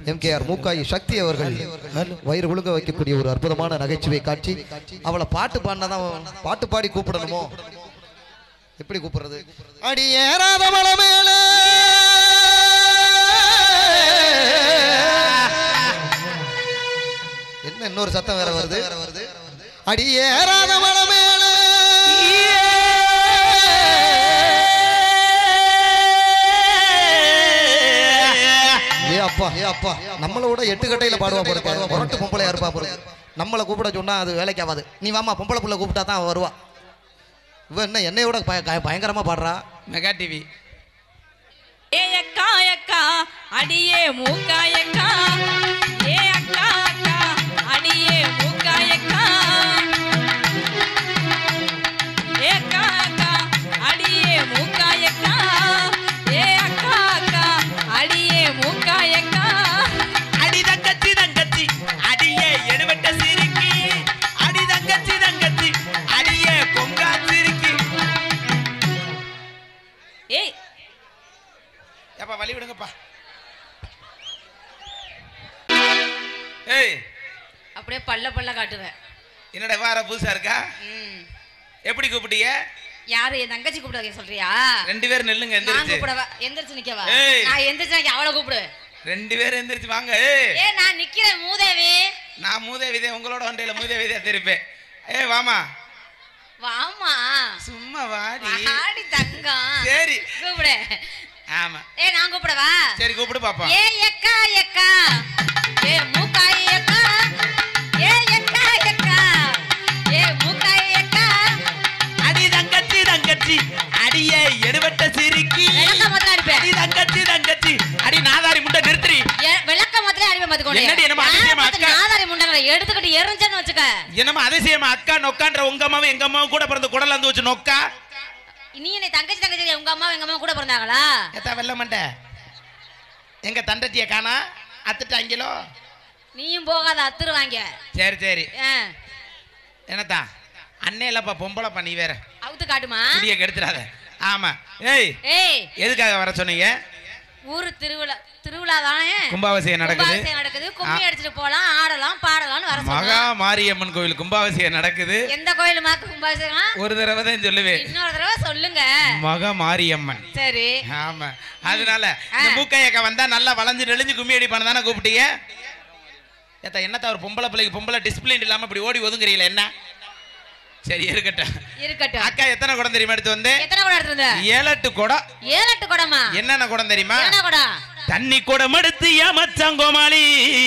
MKR Mookayi சக்தி அவர்கள் வயிறு குலுங்க வைக்கக்கூடிய ஒரு அற்புதமான நகைச்சுவை காட்சி அவளை பாட்டு பாடினாதான் பாட்டு பாடி கூப்பிடணுமோ எப்படி கூப்பிடுறது அடி ஏறாத மலை மேல என்ன இன்னொரு சத்தம் வேற வருது அடி ஏறாத மலை மேல ஏ அப்பா ஏ அப்பா நம்மளை விட எட்டு கட்டையில பாடுவா போறது புரட்டு பொம்பளை இருப்பா போறது நம்மளை கூப்பிட சொன்னா அது வேலைக்கு ஆகாது நீ வாமா பொம்பளை புள்ள கூப்பிட்டா தான் அவ வருவா இவன் என்ன என்னையோட பய- க- பயங்கரமா பாடுறா மெகா டிவி ஏ அக்கா அக்கா அடியே மூக்காயக்கா ஏ அக்கா அக்கா அடியே மூக்காயக்கா ஏ அக்கா அக்கா அடியே மூக்காயக்கா ஏ அக்கா அக்கா அடியே மூக்காயக்கா அடி தங்கச்சி தங்கச்சி அடியே எடுபட்ட சிரிக்கி அடி தங்கச்சி தங்கச்சி அடியே பொங்கா சிரிக்கி ஏய் ஏப்பா வழி விடுங்கப்பா ஏய் அப்படியே பல்ல பல்ல காட்டுவேன் என்னடா வார புதுசா இருக்கா ம். எப்படி கூப்பிட்டீங்க யாரு என் தங்கச்சி கூப்பிட சொல்றியா ரெண்டு பேரும் நில்லுங்க நான் எந்திரிச்சு கூப்பிடவா எந்திரிச்சு நிக்கவா ஏய். நான் எந்திரிச்சு நிக்க அவளை கூப்பிடு ரெண்டு பேரும் எந்திரிச்சு வாங்க ஏய் ஏ நான் நிக்கிறேன் மூதேவி நான் மூதேவிதே உங்களோட வண்டியில மூதேவிதே திருப்பேன் ஏய் வாமா வாமா சும்மா வாடி வாடி தங்கம் சரி கூப்பிடு ஆமா ஏ நான் கூப்பிடவா சரி கூப்பிடு பாப்பா ஏ எக்கா எக்கா ஏ மூக்காய் எக்கா ஏ எக்கா எக்கா ஏ மூக்காய் எக்கா அடி தங்கச்சி தங்கச்சி அடியே எடுபட்ட சிரிக்கி விளக்க முதல்ல அடிப்பேன் அடி தங்கச்சி தங்கச்சி அடி நாதாரி முண்டை நிறுத்துறி ஏ, விளக்க முதல்ல அடிப்பேன் பாத்துக்கோங்க என்னடி என்னமோ அதிசயமா அக்கா? நாதாரி முண்டங்களை எடுத்துக்கிட்டு எரிஞ்சேன்னு வச்சுக்க என்னமா அதிசயமா அக்கா நொக்கான்ற உங்க அம்மாவும் எங்க அம்மாவும் கூட பிறந்த குடல வந்து வச்சு நொக்கா நீ என்னை தங்கச்சி தங்கச்சி உங்க அம்மா எங்க அம்மா கூட பிறந்தாங்களா எத்தா வெள்ள மண்டை எங்க தண்டச்சிய காணா அத்துட்டாங்களோ நீயும் போகாத அத்துரு வாங்க சரி சரி ஆ, என்னத்தா அண்ணே இல்லப்பா பொம்பளைப்பா நீ வேற அவுத்து காட்டுமா குடிய கெடுத்துறாத ஆமா ஏய் ஏய் எதுக்காக வர சொன்னீங்க ஊரு திருவிழா திருவிழா தானே கும்பாபிஷேகம் நடக்குது கும்பாபிஷேகம் நடக்குது கும்மி அடிச்சுட்டு போலாம் ஆடலாம் பாடலாம்னு வர மகா சொன்னா மாரியம்மன் கோவில் கும்பாபிஷேகம் நடக்குது எந்த கோயில் மாக்கு கும்பாபிஷேகம் ஒரு தடவை தான் சொல்லுவேன் இன்னொரு தடவை சொல்லுங்க மகா மாரியம்மன் சரி ஆமா அதனால இந்த மூக்கையக்கா வந்தா நல்லா வளைஞ்சு நெளிஞ்சு கும்மி அடிப்பானு தானே கூப்பிட்டீங்க ஏத்தா என்னத்தா ஒரு பொம்பளை பிள்ளைக்கு பொம்பளை டிசிப்ளின் இல்லாம இப்படி ஓடி ஒதுங்குறீங்களா என்ன சரி இருக்கட்டும் இருக்கட்டும் அக்கா எத்தனை குடம் தெரியுமா எடுத்து வந்து எத்தனை குடம் எடுத்து வந்த ஏழெட்டு குடம் ஏழு எட்டு குடமா என்னென்ன குடம் தெரியுமா என்ன குடம் தண்ணி குடம் எடுத்து ஏமச்சான் கோமாளி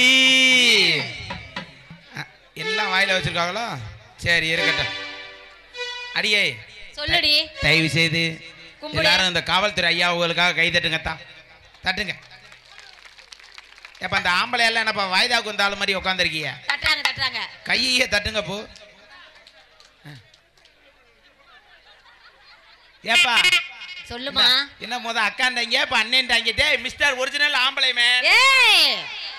அ, எல்லாம் வாயில வச்சிருக்காங்களோ சரி இருக்கட்டும் அடியே சொல்லுடி தயவு செய்து கும்பிடு. எல்லாரும் இந்த காவல்துறை ஐயா உங்களுக்காக கை தட்டுங்க தான் தட்டுங்க ஏப்பா அந்த ஆம்பளை எல்லாம் என்னப்பா வாய்தாக்கு வந்த ஆளு மாதிரி உட்காந்துருக்கீங்க தட்டுறாங்க தட்டுறாங்க கையே தட்டுங்க போ ஏப்பா சொல்லுமா என்ன முத அக்காண்டாங்க இப்ப அண்ணன்டாங்க டேய் மிஸ்டர் ஒரிஜினல் ஆம்பளை மேன் ஏய்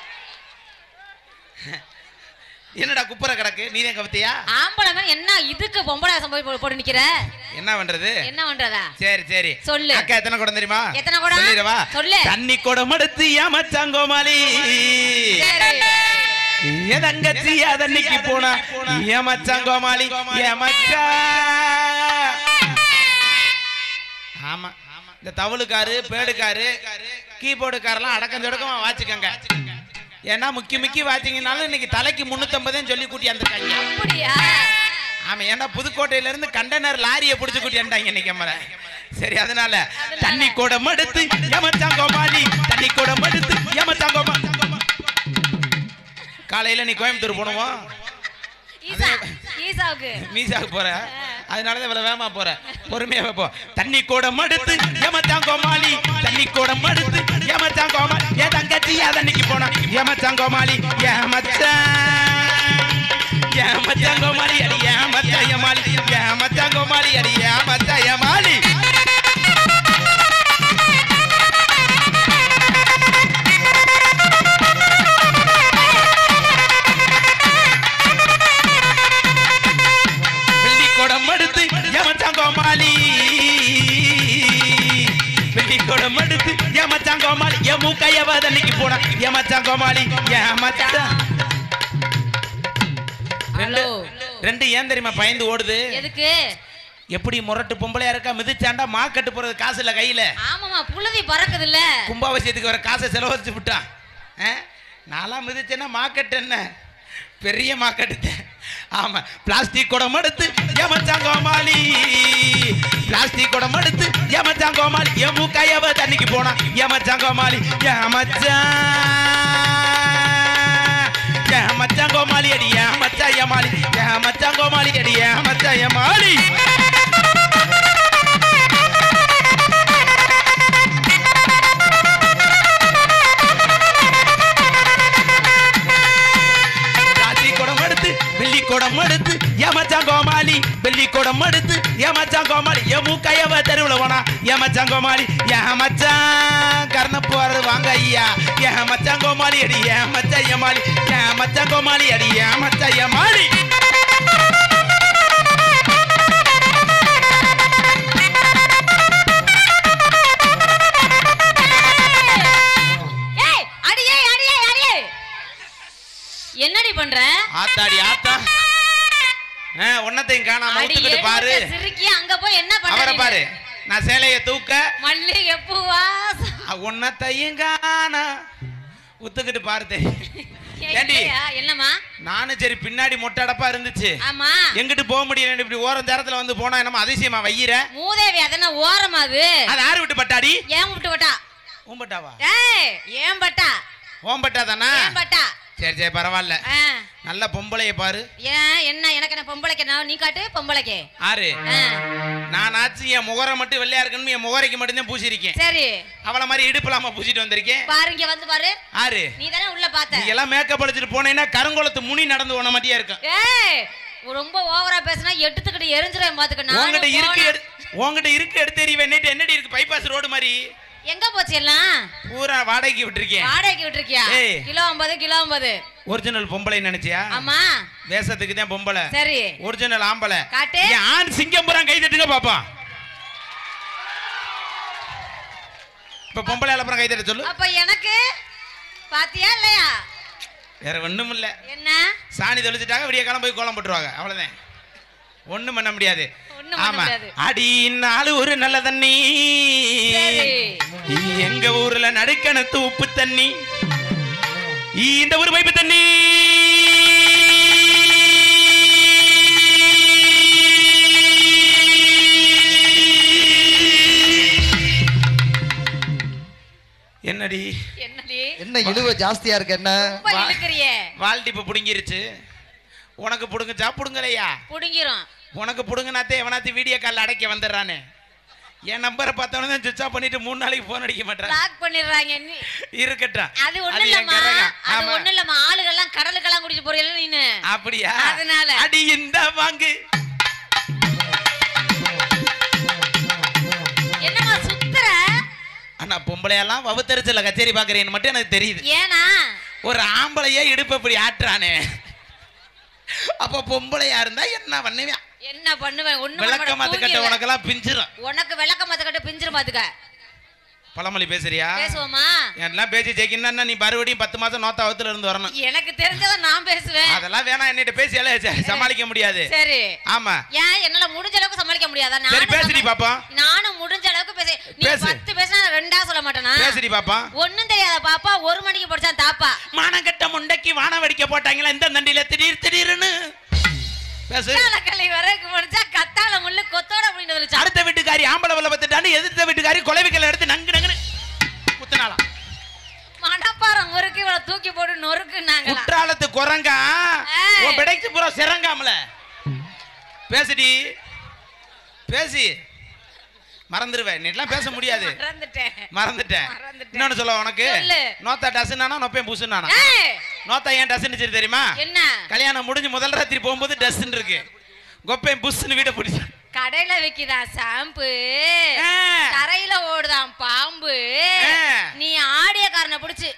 என்னடா குப்புற கிடக்கு நீ தான் கவித்தையா ஆம்பளை தான் என்ன இதுக்கு பொம்பளை சம்பவி போ- போட்டு நிக்கிற என்ன பண்றது என்ன பண்றதா சரி சரி சொல்லு. அக்கா எத்தனை குடம் தெரியுமா எத்தனை குடம்? சொல்லிடவா சொல்லு. தண்ணி குடம் எடுத்து ஏமச்சாங்கோமாளி சரி என் தங்கச்சி அதன்னைக்கு போனா ஏமச்சாங்கோமாளி ஏமச்சா ஆமா இந்த தவளுக்காரு பேடுக்காரு கீபோர்டுக்காரெல்லாம் அடக்கம் தொடக்கமா வாச்சுக்கங்க ஏன்னா முக்கி முக்கி வாச்சிங்கனாலும் இன்னைக்கு தலைக்கு முன்னூத்தம்பதுன்னு சொல்லி கூட்டி வந்துருக்காங்க அப்படியா ஆமா ஏன்னா புதுக்கோட்டையில இருந்து கண்டனர் லாரியை பிடிச்சு கூட்டியாண்டாங்க இன்னைக்கு அம்மரை சரி அதனால தண்ணி குடம் எடுத்து ஏமச்சாங்கோமாளி தண்ணி குடம் எடுத்து ஏமச்சாங்கோமா காலையில நீ கோயம்புத்தூர் போனோம் ஈசா ஈசாவுக்கு மீசாவுக்கு போற அதனாலதான் இவ்வளவு வேகமா போற பொறுமையா வைப்போம் தண்ணி கூடம் எடுத்து ஏமச்சாங்கோமாளி தண்ணி கூடம் எடுத்து ஏமச்சாங்கோமாளி ஏன் தங்கச்சி அதன்னைக்கு போனா ஏமச்சாங்கோமாளி ஏமச்சான் ஏமச்சாங்கோமாளி அடி ஏமச்சாயமாளி ஏமச்சாங்கோமாளி அடி ஏமச்சாயமாளி வெள்ளி குடம் எடுத்து ஏமச்சாங்கோமாளி வெள்ளி குடம் எடுத்து ஏமச்சாங்கோமாளி என் மூக்கையவ அன்னைக்கு போனா போனா ஏமாச்சான் கோமாளி ஏமாச்சான் ரெண்டு ஹலோ. ரெண்டு ஏன் தெரியுமா பயந்து ஓடுது எதுக்கு எப்படி முரட்டு பொம்பளையா இருக்கா மிதிச்சாண்டா மா கட்டு போறது காசு இல்ல கையில ஆமாமா புழுதி பறக்குது இல்ல கும்பாபிஷேகத்துக்கு வர காசை செலவழிச்சு விட்டான் ஆ? நான்லாம் மிதிச்சேன்னா மாக்கட்டு என்ன பெரிய மாக்கட்டு ஆமா பிளாஸ்டிக் குடம் எடுத்து ஏமச்சான் கோமாளி பிளாஸ்டிக் குடம் எடுத்து ஏமச்சான் கோமாளி என் மூக்காயவ தண்ணிக்கு போனா ஏமச்சான் கோமாளி ஏமச்சான் ஏமச்சான் கோமாளி அடி ஏமச்சா ஏமாளி ஏமச்சான் கோமாளி அடி ஏமச்சா ஏமாளி ராசி குடம் எடுத்து வெள்ளி குடம் எடுத்து ஏமச்சான் கோமாளி வெள்ளி குடம் எடுத்து ஏமச்சான் கோமாளி என் மூக்கையவ தெருவில் போனா ஏமச்சான் கோமாளி ஏமச்சான் கர்ண போறது வாங்க ஐயா ஏமச்சான் கோமாளி அடி ஏமச்சா ஏமாளி ஏமச்சான் கோமாளி அடி ஏமச்சா ஏமாளி ஏய் அடியே அடியே அடியே என்னடி பண்ற ஆத்தாடி ஆத்தா ஆ, உன்னத்தையும் காணாம அடி ஒத்துக்கிட்டு பாரு எழுந்த சிறுக்கி அங்க போய் என்ன பண்ற அவரை நீனு? பாரு நான் சேலையை தூக்க மல்லிகை பூவா உன்னத்தையும் காணா ஒத்துக்கிட்டு பாரு தெரியும் ஏண்டி ஏய்யா, என்னம்மா நானும் சரி பின்னாடி மொட்டை அடப்பா இருந்துச்சு ஆமா எங்கிட்டு போக முடியல இப்படி ஓரம் நேரத்துல வந்து போனா என்னமோ அதிசயமா வையிற மூதேவி அதென்ன ஓரமா அது அது ஆறு விட்டு பட்டாடி ஏன் விட்டு பட்டா ஊம்பட்டாவா ஏய் ஏன் பட்டா ஓம்பட்டா தானா ஏன் பட்டா சரி சரி பரவாயில்ல ஆ, நல்ல பொம்பளைய பாரு ஏன் என்ன எனக்கு என்ன பொம்பளைக்கு நான் நீ காட்டு பொம்பளைக்கு ஆறு ஆ, நான் ஆச்சு என் முகரை மட்டும் வெள்ளையா இருக்கணும் என் முகரைக்கு மட்டும்தான் பூசிருக்கேன் சரி அவளை மாதிரி இடுப்புலாம பூசிட்டு வந்திருக்கேன் பாருங்க வந்து பாரு ஆறு நீ தானே உள்ள பார்த்த நீ எல்லாம் மேக்கப் அடிச்சிட்டு போனேன்னா கருங்குளத்து முனி நடந்து போன மாதிரியா இருக்கும் ஏய் ரொம்ப ஓவரா பேசினா எடுத்துக்கிட்டு எரிஞ்சிருவேன் பாத்துக்க உங்ககிட்ட நானும் இருக்கு போனேன். எடு- உங்ககிட்ட இருக்கு எடுத்து எறிவேன் என்னடி என்னடி இருக்கு பைபாஸ் ரோடு மாதிரி எங்க போச்சு எல்லாம் பூரா வாடகைக்கு விட்டுருக்கேன் வாடகைக்கு விட்டுருக்கியா ஏய். கிலோ ஐம்பது கிலோ ஐம்பது ஒரிஜினல் பொம்பளை நினைச்சியா ஆமா வேஷத்துக்கு தான் பொம்பளை சரி ஒரிஜினல் ஆம்பளை காட்டு. இங்க ஆண் சிங்கம் பூரா கை தட்டுங்க பாப்பா இப்ப பொம்பளை அப்புறம் கை தட்ட சொல்லு அப்ப எனக்கு பாத்தியா இல்லையா வேற ஒண்ணும் இல்ல என்ன சாணி தெளிச்சுட்டாங்க விடிய காலம் போய் கோலம் போட்டுருவாங்க அவ்வளவுதான் ஒண்ணும் பண்ண முடியாது ஒண்ணும் பண்ண ஆமா முடியாது. அடி நாலு ஒரு நல்ல தண்ணி சரி. எங்க ஊர்ல நடுக்கணத்து உப்பு தண்ணி இந்த ஊர் பைப்பு தண்ணி என்னடி என்னடி என்ன இழுவ ஜாஸ்தியா இருக்கு என்ன ரொம்ப இழுக்கிறியே வாழ்டிப்பு புடுங்கிருச்சு உனக்கு புடுங்குச்சா புடுங்கலையா புடுங்கிரும் உனக்கு புடுங்கினாத்தே எவனாத்தி வீடியோ காலில் அடைக்க வந்துடுறானே என் நம்பரை பார்த்தவனே தான் சுவிச் ஆஃப் பண்ணிட்டு மூணு நாளைக்கு ஃபோன் அடிக்க மாட்டான் லாக் பண்ணிடுறாங்க நீ இருக்கட்டும் அது ஒண்ணு என் இல்லம்மா கரகம். அது ஆமா. ஒண்ணு இல்லம்மா ஆளுகள்லாம் கடலுக்கெல்லாம் குடிச்சு போறீங்க நீனு அப்படியா அதனால. அடி இந்த வாங்கு என்னம்மா சுத்துற ஆனா பொம்பளையெல்லாம் வவுத்தரிச்சல கச்சேரி பாக்குறேன்னு மட்டும் எனக்கு தெரியுது ஏனா ஒரு ஆம்பளையே இடுப்பு இப்படி ஆட்டுறானே அப்ப பொம்பளையா இருந்தா என்ன பண்ணுவேன் என்ன பண்ணுவேன் ஒண்ணு விளக்க மாத்து கட்ட உனக்கெல்லாம் பிஞ்சிரும் உனக்கு விளக்க மாத்த கட்ட பிஞ்சிரும் பாத்துக்க பழமொழி பேசுறியா பேசுவோமா எல்லாம் பேசி ஜெயிக்கணும்னா நீ மறுபடியும் பத்து மாசம் நோத்தாவத்துல இருந்து வரணும் எனக்கு தெரிஞ்சதை நான் பேசுவேன் அதெல்லாம் வேணாம் என்னிட்ட பேசியாலே ச- சமாளிக்க முடியாது சரி ஆமா ஏன் என்னால முடிஞ்ச அளவுக்கு சமாளிக்க முடியாதா சரி நானும் பேசுடி சமா- பாப்போம் நானும் முடிஞ்ச அளவுக்கு பேச நீ பேசு. பத்து பேசினா நான் ரெண்டா சொல்ல மாட்டேனா பேசுடி பாப்பா ஒண்ணும் தெரியாத பாப்பா ஒரு மணிக்கு படிச்சான் தாப்பா மானங்கட்ட முண்டைக்கு வான வெடிக்க போட்டாங்களா இந்த தண்டியில திடீர் திடீர்னு பேசு கலை வரைக்கும் படிச்சா கத்தால முள்ளு கொத்தோட அப்படின்னு வந்துருச்சா அடுத்த வீட்டுக்காரி ஆம்பளை வல்ல பத்துட்டாண்டு எதிர்த்த வீட்டுக்காரி கொலைவிக்கல எடுத்து நங்கு நங்குன்னு குத்துனாலாம் மணப்பாறம் முறுக்கு இவ்வளவு தூக்கி போட்டு நொறுக்குனாங்களா குற்றாலத்து குரங்கா ஏய். உன் பிடைக்கு பூரா சிறங்காமல பேசுடி பேசி மறந்துருவேன் நீலாம் பேச முடியாது மறந்துட்டேன் மறந்துட்டேன் மறந்துட்டேன். இன்னொன்னு சொல்ல உனக்கு சொல்லு. நோத்தா டசுனானா நொப்பேன் புசுனானா ஏய், நோத்தா ஏன் டசுன்னு சரி தெரியுமா என்ன கல்யாணம் முடிஞ்சு முதல் ராத்திரி போகும்போது டஸ்ன்னு இருக்கு கொப்பையும் புஷ்ன்னு வீட்டை பிடிச்சா கடையில விக்குதா ஷாம்பு ஆ. தரையில ஓடுதான் பாம்பு ஆ. நீ ஆடியக்காரனை புடிச்சு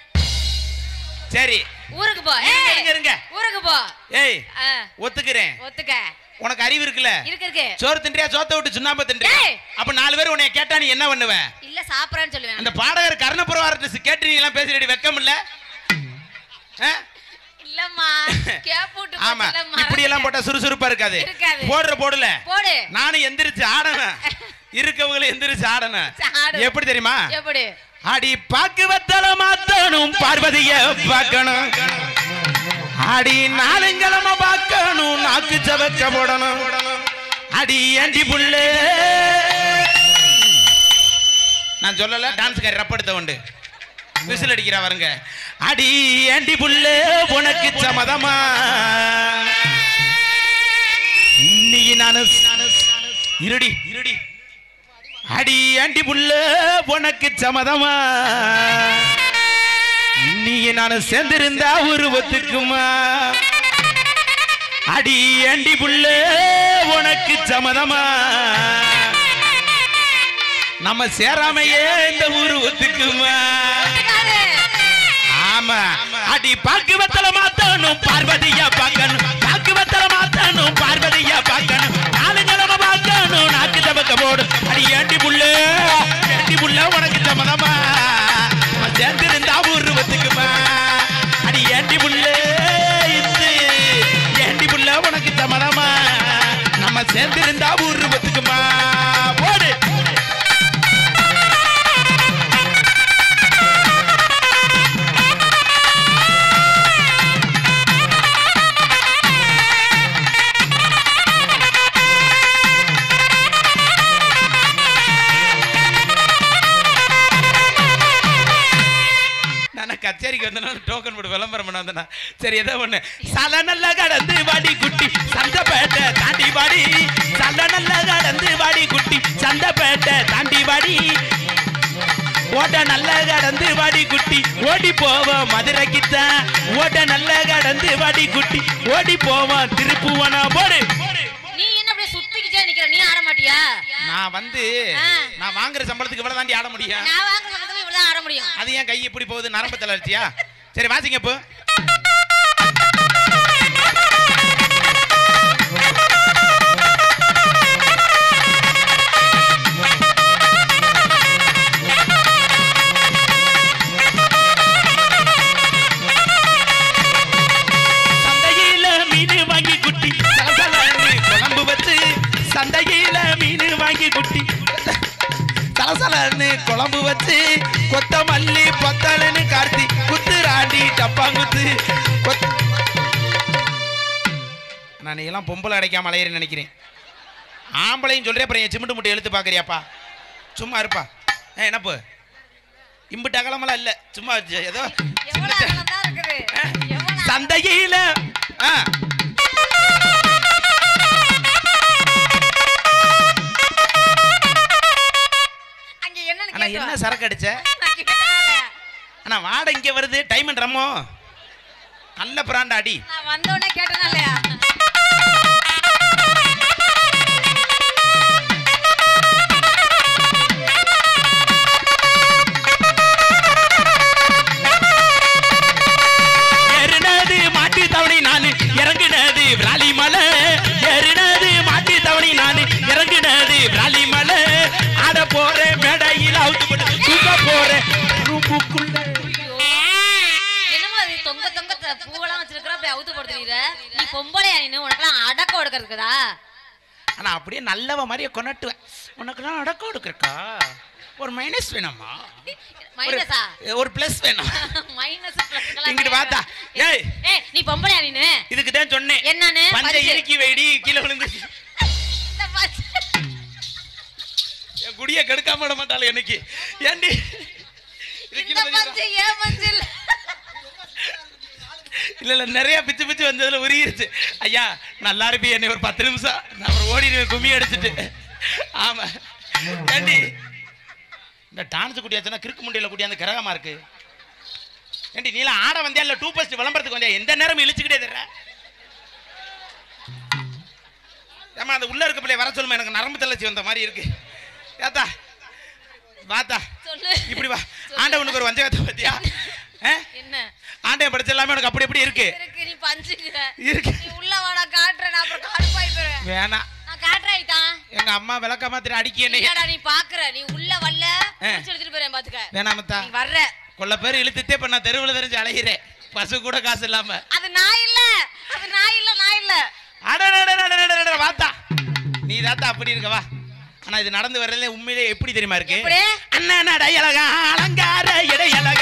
சரி ஊருக்கு போ இருங்க, ஏய், இருங்க, இருங்க. ஊருக்கு போ ஏய் ஆ, ஒத்துக்கிறேன் ஒத்துக்க உனக்கு அறிவு இருக்குல்ல இருக்கு இருக்கு சோறு தின்றியா சோத்த விட்டு சுண்ணாம்பு தின்றியா ஏய். அப்ப நாலு பேர் உன்னை கேட்டா நீ என்ன பண்ணுவ இல்ல சாப்பிடறேன்னு சொல்லுவேன் அந்த பாடகர் கர்ணபுரவாரத்து கேட்டு நீ எல்லாம் பேசுறடி வெக்கம் இல்ல ஆ? இல்லம்மா கேப்பூட்டு ஆமா போச்சுல, இப்படி எல்லாம் மறந்துட்டேன். போட்டா சுறுசுறுப்பா இருக்காது இருக்காது. போடுற போடல போடு நானும் எந்திரிச்சு ஆடணும் இருக்கவங்களும் எந்திரிச்சு ஆடணும் ஆடு. எப்படி தெரியுமா எப்படி அடி பாக்கு வத்தல மாத்தணும் பார்வதிய பார்க்கணும் அடி நாலுங்கிழமை பார்க்கணும் நாக்கு சவக்க போடணும் அடி ஏண்டி புள்ளே நான் சொல்லல டான்ஸ்காரி ரப்படுத்த உண்டு விசில் அடிக்கிறா வருங்க அடி ஏண்டி புள்ளே உனக்கு சமதமா நீ நானு இருடி இருடி அடி ஆண்டி புள்ள உனக்கு சமதமா நீ நான் சேர்ந்திருந்தா உருவத்துக்குமா அடி ஆண்டி புள்ள உனக்கு சமதமா நம்ம சேராமையே இந்த உருவத்துக்குமா ஒத்துக்காது. ஆமா அடி பாக்கு வத்தல மாத்தணும் பார்வதியா பார்க்கணும் பாக்கு வத்தல மாத்தணும் பார்வதியா பார்க்கணும் நாலு கிழமை பார்க்கணும் நாக்கு தபக்க போடு அடி ஏண்டி புள்ள ஏண்டி புள்ள உனக்கு சம்மதமா நான் சேர்ந்திருந்தா உருவத்துக்குமா அடி ஏண்டி புள்ள இது ஏண்டி புள்ள உனக்கு சம்மதமா நம்ம சேர்ந்திருந்தா உருவத்துக்குமா போடு நான் கச்சேரிக்கு வந்தனால டோக்கன் போட்டு விளம்பரம் பண்ண வந்தேனா சரி ஏதோ ஒண்ணு சல நல்ல கடந்து வாடி குட்டி சந்தப்பேட்டை தாண்டி வாடி சல நல்ல கடந்து வாடி குட்டி சந்தப்பேட்டை தாண்டி வாடி ஓட்ட நல்ல கடந்து வாடி குட்டி ஓடி போவோம் மதுரைக்குத்தான் ஓட்ட நல்ல கடந்து வாடி குட்டி ஓடி போவோம் திருப்புவனா போடு நீ என்ன அப்படியே சுத்திக்கிட்டே நிக்கிற நீ ஆட மாட்டியா நான் வந்து ஆ. நான் வாங்குற சம்பளத்துக்கு இவ்வளவு தாண்டி ஆட முடியும் நான் வாங்குற சம்பளத்துக்கு இவ்வளவுதான் ஆட முடியும் அது ஏன் கை இப்படி போகுது நரம்பு தளர்ச்சியா சரி வாசிங்க இப்போ சந்தையில மீன் வாங்கி குட்டி சலசலன்னு குழம்பு வச்சு சந்தையில மீன் வாங்கி குட்டி சலசலன்னு குழம்பு வச்சு கொத்தமல்லி பொத்தலன்னு கார்த்தி குத்துராண்டி டப்பாங்குத்து கொத் நான் எல்லாம் பொம்பளை அடைக்காம அலையிறேன்னு நினைக்கிறேன் ஆம்பளையும் சொல்றேன் அப்புறம் என் சிமெண்ட் முட்டை எழுத்து பார்க்கறியாப்பா சும்மா இருப்பா ஏ என்னப்பு இம்புட்டு அகலமெல்லாம் இல்லை சும்மா ஏதோ எவ்வளவு அகலம் தான் இருக்குது எவ்வளவு சந்தையில ஆ அங்க என்னன்னு அண்ணா கேட்டு என்ன வா. சரக்கு அடிச்ச நான் கேட்டேன்ல. அண்ணா வாடை இங்க வருது டைம் ரம்மோ நல்ல பிராண்ட் அடி நான் வந்த உடனே கேட்டேனா இல்லையா ஏறுனது மாட்டு தவணை நானு இறங்குனது விராலி மலை ஏறுனது மாட்டு தவணை நானு இறங்குனது விராலி மலை ஆட போறேன் மேடையில் அவுத்து போட்டு தூக்க போறேன் ரூமுக்குள்ள என்னமோ அது தொங்க தொங்க த- பூவெல்லாம் வச்சிருக்கிற அப்படி அவுத்து போடுறீர நீ பொம்பளையா நீ உனக்கெல்லாம் அடக்கம் ஒடுக்க இருக்குதா ஆனா அப்படியே நல்லவ மாதிரியே கொண்டாட்டுவேன் உனக்குலாம் அடக்கம் எடுக்கிறக்கா ஒரு மைனஸ் வேணுமா ஒரு மைனஸா ஒரு பிளஸ் வேணும் மைனஸ் பிளஸ் இங்கிட்டு வாத்தா. ஏய். ஏய் நீ பொம்பளையா நீனு இதுக்கு தான் சொன்னேன் என்னன்னு பஞ்சை பஞ்சு. இறுக்கி வைடி கீழே விழுந்து இந்த பஞ்சு. என் குடிய கெடுக்காம விட மாட்டாள் எனக்கு ஏண்டி இது இந்த கீழே வைக்கிறா. பஞ்சு ஏன் பஞ்சு இல்ல இல்ல இல்ல நிறைய பிச்சு பிச்சு வந்ததுல உருகிருச்சு ஐயா நல்லா இருப்பி என்னை ஒரு பத்து நிமிஷம் நான் அப்புறம் ஓடிடுவேன் கும்மி அடிச்சுட்டு ஆமா ஏண்டி இந்த டான்ஸ் குட்டியாச்சுன்னா கிறுக்கு முண்டியில குட்டியா அந்த கிரகமா இருக்கு ஏண்டி நீலாம் ஆட வந்தியா இல்ல டூ பஸ்ட் விளம்பரத்துக்கு வந்தியா எந்த நேரம் இழிச்சுக்கிட்டே தர்ற ஏமா அந்த உள்ள இருக்க பிள்ளை வர சொல்லுமா எனக்கு நரம்பு தளர்ச்சி வந்த மாதிரி இருக்கு ஏத்தா வாத்தா சொல்லு இப்படி வா ஆண்டவனுக்கு ஒரு வஞ்சகத்தை பத்தியா ஆ? என்ன ஆண்டவன் படிச்ச எல்லாமே உனக்கு அப்படி எப்படி இருக்கு இருக்கு நீ பஞ்சுக்கிற இருக்கு நீ உள்ள வாடா காட்டுறேன் நான் அப்புறம் கடுப்பாய் போறேன் வேணாம் நான் காட்டுறேன் தான் எங்க அம்மா விளக்க மாத்திர அடிக்க என்னைய இல்லடா நீ பாக்குற நீ உள்ள வரல ஆ. புடிச்சு எடுத்துட்டு போறேன் பாத்துக்க வேணாமத்தா நீ வர்ற கொள்ள பேர் இழுத்துட்டே இப்ப நான் தெருவில் தெரிஞ்சு அலைகிறேன் பசு கூட காசு இல்லாம அது நான் இல்ல அது நான் இல்ல நான் இல்ல அடடடடடடடட, வாத்தா நீ தாத்தா அப்படி இருக்க வா ஆனா இது நடந்து வர்றதுல உண்மையிலே எப்படி தெரியுமா இருக்கு எப்படி? அண்ணன் அடையழகா அலங்கார இடையழகா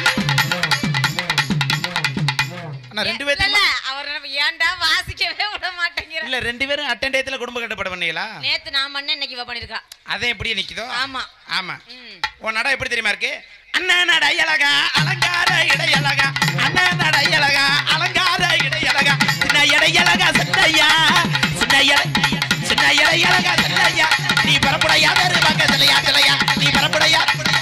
அண்ணா ரெண்டு இல்ல, பேரும் இல்ல அவர் நம்ம ஏன்டா வாசிக்கவே விட மாட்டேங்கிற இல்ல ரெண்டு பேரும் அட்டண்டயத்துல குடும்ப கட்டுப்பாடு பண்ணீங்களா நேத்து நான் பண்ண இன்னைக்கு இவ பண்ணிருக்கா அதே எப்படியே நிக்குதோ ஆமா ஆமா ம் உன் நட எப்படி தெரியுமா இருக்கு அண்ணன் நட அழகா அலங்கார இடையழகா அண்ணன் நட அழகா அலங்கார இடையழகா சின்ன இடையழகா சட்டையா சின்ன இடை சின்ன இடையழகா சட்டையா நீ பரப்புடையா வேறு பக்க சிலையா சிலையா நீ பரப்புடையா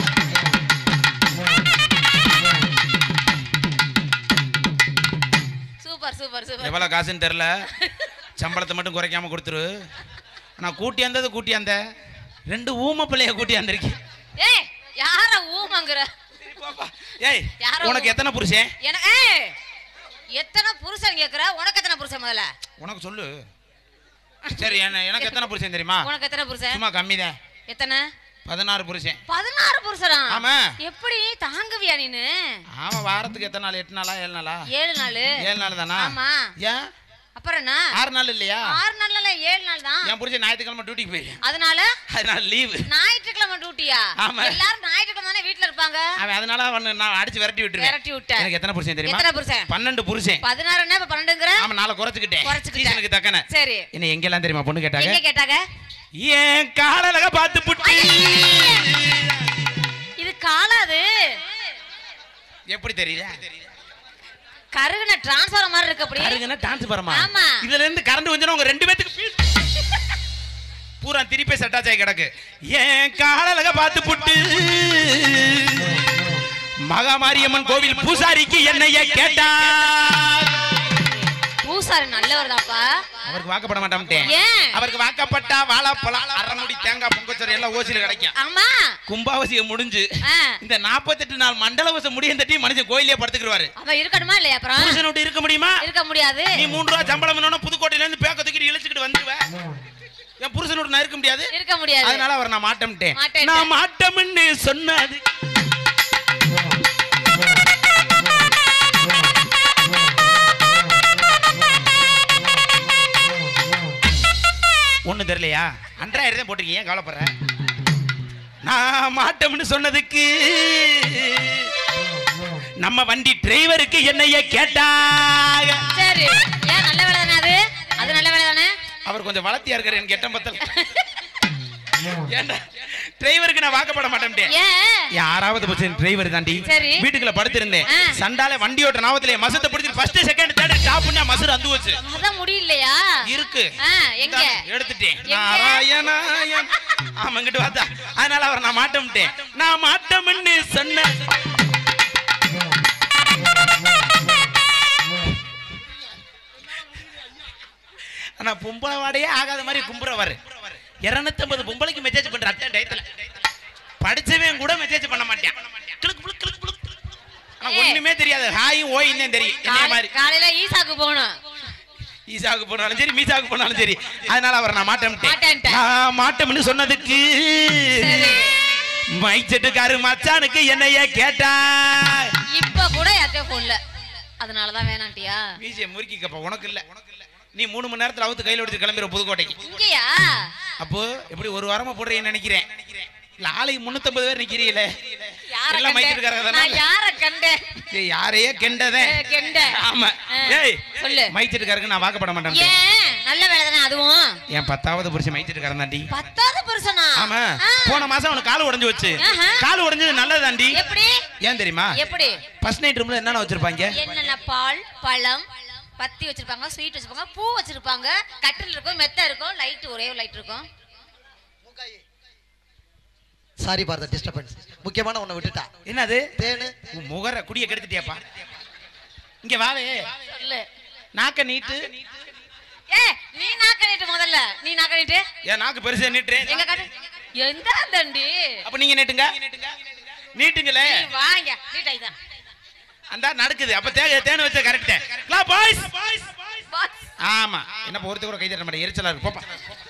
சூப்பர் சூப்பர் சூப்பர் எவ்வளவு காசுன்னு தெரியல சம்பளத்தை மட்டும் குறைக்காம கொடுத்துரு நான் கூட்டி வந்தது கூட்டி வந்த ரெண்டு ஊம பிள்ளைய கூட்டி வந்திருக்கேன் ஏய் யார ஊமங்கற ஏய் யாரோ- உனக்கு எத்தனை புருஷன் எனக்கு ஏய் எத்தனை புருஷன் கேக்குற உனக்கு எத்தனை புருஷன் முதல்ல உனக்கு சொல்லு சரி என்ன எனக்கு எத்தனை புருஷன் தெரியுமா உனக்கு எத்தனை புருஷன் சும்மா கம்மி தான் எத்தனை பதினாறு புருஷன் பதினாறு புருஷனா ஆமா. எப்படி தாங்குவியா நீனு ஆமா வாரத்துக்கு எத்தனை நாள் எட்டு நாளா ஏழு நாளா ஏழு நாள் ஏழு நாள் தானா ஆமா ஏன் அப்புறம் என்ன ஆறு நாள் இல்லையா ஆறு நாள்ல இல்ல, ஏழு நாள் தான் என் புருஷன் ஞாயிற்றுக்கிழமை டியூட்டிக்கு போயிருக்கேன் அதனால அதனால லீவு ஞாயிற்றுக்கிழமை டியூட்டியா ஆமா. எல்லாரும் ஞாயிற்றுக்கிழமை தானே வீட்டுல இருப்பாங்க அவன் அதனால அவனை நான் அடிச்சு விரட்டி விட்டுருவேன் விரட்டி விட்ட எனக்கு எத்தனை புருஷன் தெரியுமா எத்தனை புருஷன் பன்னெண்டு புருஷன் பதினாறுன்னா இப்ப பன்னெண்டுங்கிற ஆமா நாளை குறைச்சுக்கிட்டேன் குறைச்சுக்கிட்ட. சீசனுக்கு தக்கன சரி என்ன எங்கெல்லாம் தெரியுமா பொண்ணு கேட்டாங்க எங்க கேட்டாங்க ஏன் காலலக பார்த்து புட்டு இது காலாது எப்படி தெரியல கருகுன டிரான்ஸ்ஃபார் மாதிரி இருக்கு அப்படி கருங்கன்னா டான்ஸ் பரமா ஆமா. இதுல இருந்து கரண்ட் கொஞ்சம் உங்க ரெண்டு பேத்துக்கு feel. பூரா திருப்பி செட்டாச் ஆகி கிடக்கு ஏன் காலலக பார்த்து புட்டு மகாமாரியம்மன் கோவில் பூசாரிக்கு என்னைய கேட்டா பூசாரி நல்லவர் தான்ப்பா அவருக்கு வாக்கப்பட மாட்டான்ட்டேன் ஏன் அவருக்கு வாக்கப்பட்டா வாழைப்பழம் அரைமுடி தேங்காய் பொங்கச்சோறு எல்லாம் ஓசியில கிடைக்கும் ஆமா கும்பாவசியம் முடிஞ்சு ஆ, இந்த நாற்பத்தெட்டு நாள் மண்டலவசம் முடியும் தட்டி மனுஷன் கோயிலே படுத்துக்கிடுவாரு அவன் இருக்கணுமா இல்லையா அப்புறம் புருஷன் விட்டு இருக்க முடியுமா இருக்க முடியாது நீ மூணு ரூபா சம்பளம் வேணும்னா புதுக்கோட்டையில இருந்து பேக்க தூக்கிட்டு இழுச்சுக்கிட்டு வந்துருவ என் புருஷனோட நான் இருக்க முடியாது இருக்க முடியாது அதனால அவர் நான் மாட்டேன்ட்டேன் மாட்டேன்ட்டேன். நான் மாட்டோம்னு சொன்னது ஒண்ணும் தெரியலையா அன்றாயிரம் தான் போட்டிருக்கீங்க ஏன் கவலைப்படுற நான் மாட்டோம்னு சொன்னதுக்கு நம்ம வண்டி டிரைவருக்கு என்னைய கேட்டாங்க சரி ஏன் நல்ல வேலை தானே அது அது நல்ல வேலை தானே அவர் கொஞ்சம் வளர்த்தியா இருக்காரு எனக்கு கெட்ட பத்தல் ஏன்டா டிரைவருக்கு நான் வாக்கப்பட மாட்டேன் ஏன் யாராவது பஸ் டிரைவர் தாண்டி சரி. வீட்டுக்குள்ள படுத்திருந்தேன் ஆ. சண்டால வண்டி ஓட்ட நாவத்திலே மசத்தை பிடிச்சி ஃபர்ஸ்ட் செகண்ட் தேர்ட் டாப் பண்ணா மசர் அந்து வச்சு அதான் முடியலையா இருக்கு ஆ, எங்க இந்தாங்க, எடுத்துட்டேன் எங்க? நாராயணாயன் ஆமா இங்கிட்டு பார்த்தா அதனால அவர் நான் மாட்டோம்ட்டேன் நான் மாட்டோம்னு சொன்னேன் ஆனா பொம்பளை வாடையே ஆகாத மாதிரி கும்புறவாரு இருநூத்தம்பது பொம்பளைக்கு மெசேஜ் பண்ற அட்டை டயத்துல படிச்சவன் கூட மெசேஜ் பண்ண மாட்டான் கிளுக்கு புளுக்கு, கிளுக்கு புளுக்கு. ஆனா ஏய். ஒண்ணுமே தெரியாது ஹாயும் ஓயும் தான் தெரியும் என்ன காலை- மாதிரி காலையில ஈசாக்கு போகணும் ஈசாவுக்கு போனாலும் சரி மீசாவுக்கு போனாலும் சரி அதனால அவர் நான் மாட்டேன்ட்டேன் மாட்டேன்ட்டேன். நான் மாட்டோம்னு சொன்னதுக்கு சரி. மைச்சட்டுக்காரு மச்சானுக்கு என்னைய கேட்டா இப்ப கூட யார்கிட்டயும் போன்ல அதனாலதான் வேணாண்டியா மீசிய முறுக்கிக்கப்ப உனக்கு இல்ல நீ மூணு மணி நேரத்துல அவுத்து கையில எடுத்து கிளம்பிற புதுக்கோட்டைக்கு இங்கயா அப்போ எப்படி ஒரு வாரமா போடுறீங்கன்னு நினைக்கிறேன் இல்ல ஆளுக்கு முன்னூத்தம்பது பேர் நிக்கிறீங்களே யார எல்லாம் மைச்சிட்டுக்காரங்க கண்டேன் தானே நான் யார கண்டேன் ஏய், யாரையே கெண்டதே ஏ, கெண்ட. ஆமா ஆ, ஏய் சொல்லு. மைச்சிட்டுக்காருக்கு நான் வாக்கப்பட மாட்டேன் ஏன் நல்ல வேலை தானே அதுவும் என் பத்தாவது புருஷன் மைச்சிட்டுக்காரன் தாண்டி பத்தாவது புருஷனா ஆமா ஆ, போன மாசம் அவனுக்கு கால் உடைஞ்சு வச்சு ஆஹா. கால் உடைஞ்சது நல்லதாண்டி எப்படி ஏன் தெரியுமா எப்படி ஃபர்ஸ்ட் நைட் ரூம்ல என்னென்ன வச்சிருப்பாங்க என்னென்ன பால் பழம் பத்தி வச்சிருப்பாங்க ஸ்வீட் வச்சிருப்பாங்க பூ வச்சிருப்பாங்க கட்டில் இருக்கும் மெத்த இருக்கும் லைட் ஒரே ஒரு லைட் இருக்கும் சாரி பார்த்த டிஸ்டர்பன்ஸ் முக்கியமான ஒண்ணு விட்டுட்டா என்னது தேனு உன் முகர குடிய கெடுத்துட்டியாப்பா இங்க வாவே சொல்லு நாக்க நீட்டு ஏ நீ நாக்க நீட்டு முதல்ல நீ நாக்க நீட்டு ஏன் நாக்கு பெருசா நீட்டுறேன் எங்க காட்டு எந்த தண்டி அப்ப நீங்க நீட்டுங்க நீட்டுங்களே நீ வாங்க நீட்டா இதான் அந்த நடக்குது அப்ப தே தேனு வச்ச கரெக்ட் பாய்ஸ் பாஸ் ஆமா என்ன ஒருத்தர் கூட கை தட்ட மாட்டேன் எரிச்சலா இருக்கு போப்பா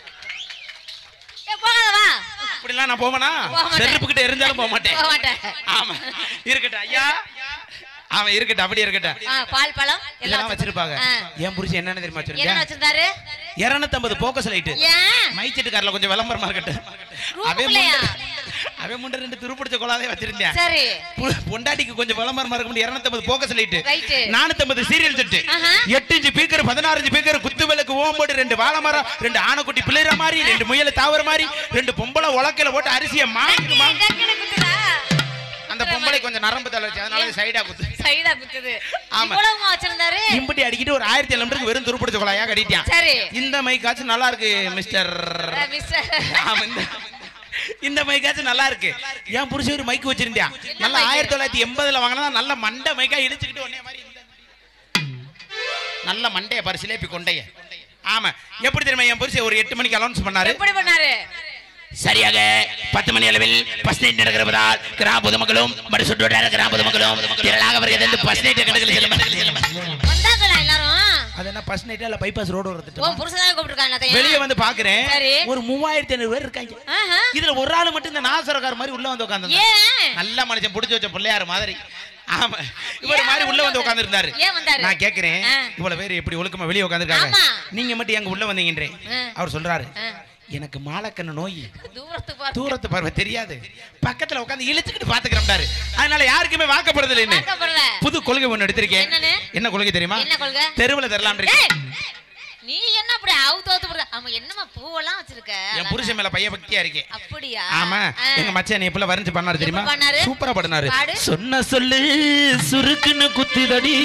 ஏ போகாத வா இப்படிலாம் நான் போவேனா போக மாட்டேன். செருப்பு கிட்ட எரிஞ்சாலும் போக மாட்டேன் போக மாட்டேன் ஆமா இருக்கட்டும் ஐயா அவன் இருக்கட்டும் அப்படியே இருக்கட்டும் ஆ, பால் பழம் இதெல்லாம் வச்சிருப்பாங்க ஆ. என் புருஷன் என்னன்னு தெரியுமா என்ன வச்சிருக்கேன் வச்சிருந்தாரு இருநூத்தம்பது போக்கஸ் லைட்டு ஏன் மைச்செட்டுக்காரில் கொஞ்சம் விளம்பரமா இருக்கட்டும் அவன் ரூமுக்குள்ளயா? முண்டை- அவன் முண்டை ரெண்டு துருப்பிடிச்ச கொலாவே வச்சிருந்தேன் சரி பு- பொண்டாட்டிக்கு கொஞ்சம் விளம்பரமா இருக்க முடியும் இருநூத்தம்பது போக்கஸ் லைட்டு Right. நானூத்தம்பது சீரியல் செட்டு ஆஹா. எட்டு இன்ச்சு பீக்கர் பதினாறு இன்ச்சு பீக்கர் குத்து விளக்கு ஓம்போடு ரெண்டு வாழை மரம் ரெண்டு ஆனைக்குட்டி பிள்ளைற மாதிரி ரெண்டு முயல தாவர மாதிரி ரெண்டு பொம்பளை உலக்கையில போட்டு அரிசியை மாங்கு மாங்கு டக்குனு குத்துதா? அந்த பொம்பளை கொஞ்சம் நரம்பு தலை வச்சு அதனால சைடா குத்து சைடா குத்துது ஆமா. இவ்வளவுமா வச்சிருந்தாரு இம்பட்டி அடிக்கிட்டு ஒரு ஆயிரத்தி எழுநூறுக்கு வெறும் துருப்பிடிச்ச கொலையா கட்டிட்டான் சரி இந்த மைக்காச்சும் நல்லா இருக்கு மிஸ்டர் அஹ், மிஸ்டர் ஆமா, இந்த- இந்த மைக்காச்சும் நல்லா இருக்கு என் புருஷன் ஒரு மைக்கு வச்சிருந்தா நல்லா mic? ஆயிரத்தி தொள்ளாயிரத்தி எண்பதுல வாங்கினா நல்ல மண்டை மைக்கா இழுச்சுக்கிட்டு ஒன்னே மாதிரி இந்த- நல்ல மண்டைய பாரு சிலேப்பி கொண்டைய ஆமா எப்படி தெரியுமா என் புருஷன் ஒரு எட்டு மணிக்கு அலௌன்ஸ் பண்ணாரு எப்படி பண்ணாரு சரியாக பத்து மணி அளவில் பஸ் நைட் நடக்கிறதால் கிராம பொதுமக்களும் மறுசுற்றோட கிராம பொதுமக்களும் திரளாக வருகிறது பஸ் நைட் கணக்கில் செல்லும் வந்தாங்களா எல்லாரும் அது என்ன பஸ் நைட்டா இல்ல பைபாஸ் ரோடு உன் வரது புருஷன் தான் கூப்பிட்டுருக்காங்க வெளியே வந்து பாக்குறேன் சரி. ஒரு மூவாயிரத்தி ஐநூறு பேர் இருக்காங்க ஆஹா. இதுல ஒரு ஆள் மட்டும் இந்த நாசரக்கார மாதிரி உள்ள வந்து உட்காந்து ஏன் நல்ல மனுஷன் புடிச்சு வச்ச பிள்ளையார் மாதிரி ஆமா இவர் ஏன் மாதிரி உள்ள உள்ள வந்து உட்கார்ந்து இருந்தாரு ஏன் வந்தாரு? நான் கேக்குறேன் ஆ. இவ்வளவு பேர் எப்படி ஒழுக்கமா வெளியே உட்காந்துருக்காங்க ஆமா. நீங்க மட்டும் எங்க உள்ள வந்தீங்கன்றேன் ஆ. அவர் சொல்றாரு ஆ. எனக்கு மாலக்கண்ணு நோய் தூரத்துக்கு பார்த்து தூரத்து பார்வை தெரியாது பக்கத்துல உட்காந்து இழுத்துக்கிட்டு பாத்துக்கிறோம்டாரு அதனால யாருக்குமே வாக்கப்படுறது இல்லை பார்க்கப்படல புது கொள்கை ஒண்ணு எடுத்திருக்கேன் என்னன்னு? என்ன கொள்கை தெரியுமா என்ன கொள்கை? தெருவுல தரலாம் ஏய், நீ என்ன அப்படி அவுத்து அவுத்து போடுற ஆமா என்னம்மா பூவெல்லாம் வச்சிருக்க என் புருஷன் மேல பைய பக்தியா இருக்கேன் அப்படியா ஆமா ஆ. எங்க மச்சான் நீ எப்பல வரைஞ்சு பண்ணாரு தெரியுமா எப்படி பண்ணாரு? சூப்பரா பண்ணாரு பாடு. சொன்ன சொல்லு சுருக்குன்னு குத்துதடி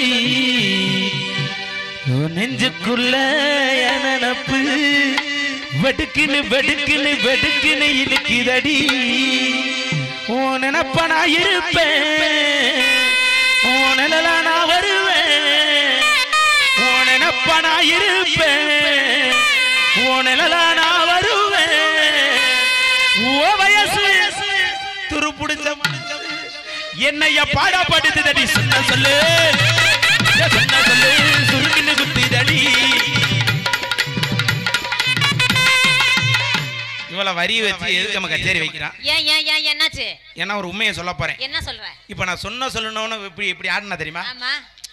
உன் நெஞ்சுக்குள்ள என் நினப்பு வெடுக்குன்னு வெடுக்குன்னு வெடுக்குன்னு இழுக்குதடி உன் நினப்ப நான் இருப்பேன் உன் நிழலா நான் வருவேன் உன் நினப்ப நான் இருப்பேன் உன் நிழலா நான் வருவேன் ஓ வயசு துருப்புடிச்ச என்னைய பாடப்படுத்துதடி சொன்ன சொல்லு ஏ சொன்ன சொல்லு சுருக்கின்னு குத்திதடி இவ்வளவு வரி வச்சு எதுக்கு நம்ம கச்சேரி வைக்கிறான் ஏன் ஏன் ஏன் என்னாச்சு ஏன்னா ஒரு உண்மையை சொல்ல போறேன் என்ன சொல்ற இப்ப நான் சொன்ன சொல்லணும்னு இப்படி இப்படி ஆடினா தெரியுமா ஆமா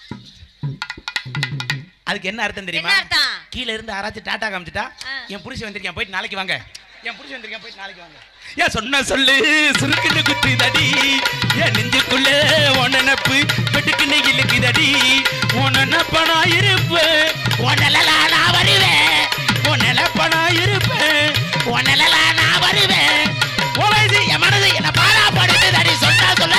அதுக்கு என்ன அர்த்தம் தெரியுமா என்ன அர்த்தம்? கீழ இருந்து யாராச்சும் டாட்டா காமிச்சிட்டா ஆ. என் புருஷன் வந்திருக்கேன் போயிட்டு நாளைக்கு வாங்க என் புருஷன் வந்திருக்கேன் போயிட்டு நாளைக்கு வாங்க ஏன் சொன்ன சொல்லு சுருக்குன்னு குத்துதடி என் நெஞ்சுக்குள்ள உன் நினப்பு வெட்டுக்குன்னு இழுக்குதடி உன் நினப்பனா இருப்பேன் உன் நிழலா நான் வருவேன் உன் நிலப்பனா இருப்பேன் உன் நிழலா நான் வருவேன் உன் வயசு என் மனது என்ன பாராப்படுத்துதடி சொன்னா சொல்லு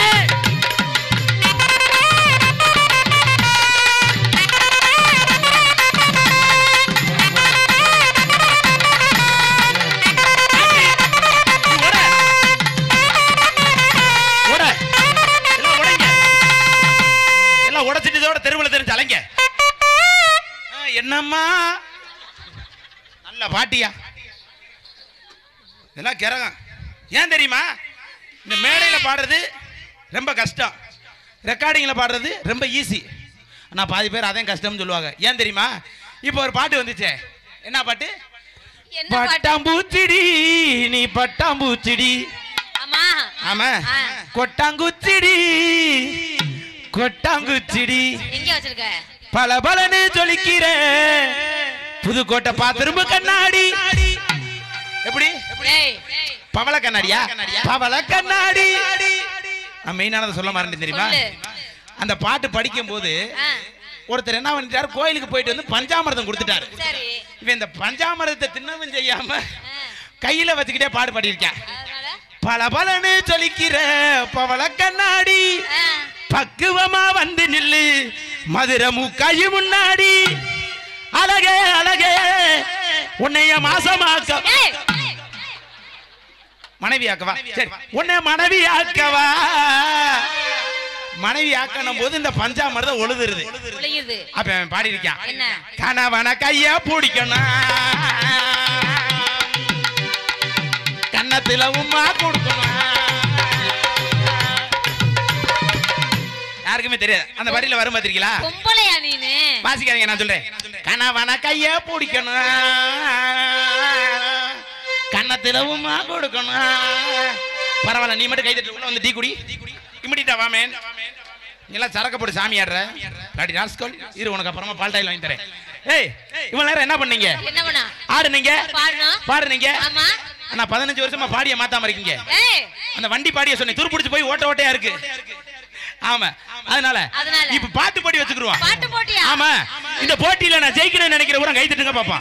ஓட. எல்லாம் உடைங்க. எல்லாம் உடைச்சிட்டு இதோட தெருவுல தெரிஞ்சு அலைங்க ஆ, என்னம்மா நல்ல பாட்டியா இதெல்லாம் கிரகம் ஏன் தெரியுமா இந்த மேடையில் பாடுறது ரொம்ப கஷ்டம் ரெக்கார்டிங்கில் பாடுறது ரொம்ப ஈஸி ஆனால் பாதி பேர் அதையும் கஷ்டம்னு சொல்லுவாங்க ஏன் தெரியுமா இப்போ ஒரு பாட்டு வந்துச்சே என்ன பாட்டு என்ன பாட்டு பட்டாம்பூச்சிடி நீ பட்டாம்பூச்சிடி ஆமா ஆமா ஆ. கொட்டாங்குச்சிடி கொட்டாங்குச்சிடி எங்க வச்சிருக்க பல பலன்னு ஜொலிக்கிற புதுக்கோட்டை பாத்திரும்பு கண்ணாடி எப்படி ஏய் பவள கண்ணாடியா பவள கண்ணாடி நான் மெயினானதை சொல்ல மறந்தேன் தெரியுமா சொல்லு. அந்த பாட்டு படிக்கும் போது ஆ, ஒருத்தர் என்ன பண்ணிட்டாரு கோயிலுக்கு போயிட்டு வந்து பஞ்சாமிர்தம் கொடுத்துட்டாரு சரி இவன் இந்த பஞ்சாமிர்தத்தை தின்னவும் செய்யாம ஆ, கையில வச்சுக்கிட்டே பாடு பாடியிருக்கேன் அதனால பல பலன்னு ஜொலிக்கிற பவள கண்ணாடி ஆ, பக்குவமா வந்து நில்லு மதுரை மூக்காயி முன்னாடி அழகே அழகே உன்னைய மாசமாக்க ஏய் மனைவி ஆக்கவா சரி உன்னை மனைவி ஆக்கவா மனைவி ஆக்கணும் போது இந்த பஞ்சாமிரதம் ஒழுதுருது ஒளியுது அப்ப அவன் பாடி இருக்கான் என்ன? கணவன கைய பிடிக்கணும் கன்னத்துல உமா கொடுக்கணும் யாருக்குமே தெரியாது அந்த வரியில வரும் பாத்திருக்கீங்களா பொம்பளையா நீனு வாசிக்காதீங்க நான் சொல்றேன் கணவன கைய பிடிக்கணும் கண்ணத்திலவுமா கொடுக்கணும் பரவாயில்ல நீ மட்டும் கை தட்டு உள்ள வந்து டீ குடி இமிடிட்டா வாமேன் நீ எல்லாம் சரக்கு போட்டு சாமி ஆடுற டாடி ராஸ்கோல் இரு உனக்கு அப்புறமா பால் டாயில் வாங்கி தரேன் ஏய் இவ்வளவு நேரம் என்ன பண்ணீங்க என்ன பண்ணா ஆடுனீங்க பாடணும் பாடுனீங்க ஆமா நான் பதினஞ்சு வருஷமா பாடிய மாத்தாம இருக்கீங்க ஏய் அந்த வண்டி பாடிய சொன்னேன் துருப்பிடிச்சு போய் ஓட்ட ஓட்டையா இருக்கு ஆமா அதனால அதனால? இப்ப பாட்டு பாடி வச்சுக்கிருவோம் பாட்டு போட்டியா ஆமா இந்த போட்டியில நான் ஜெயிக்கணும்னு நினைக்கிற கூட கை தட்டுங்க பாப்பா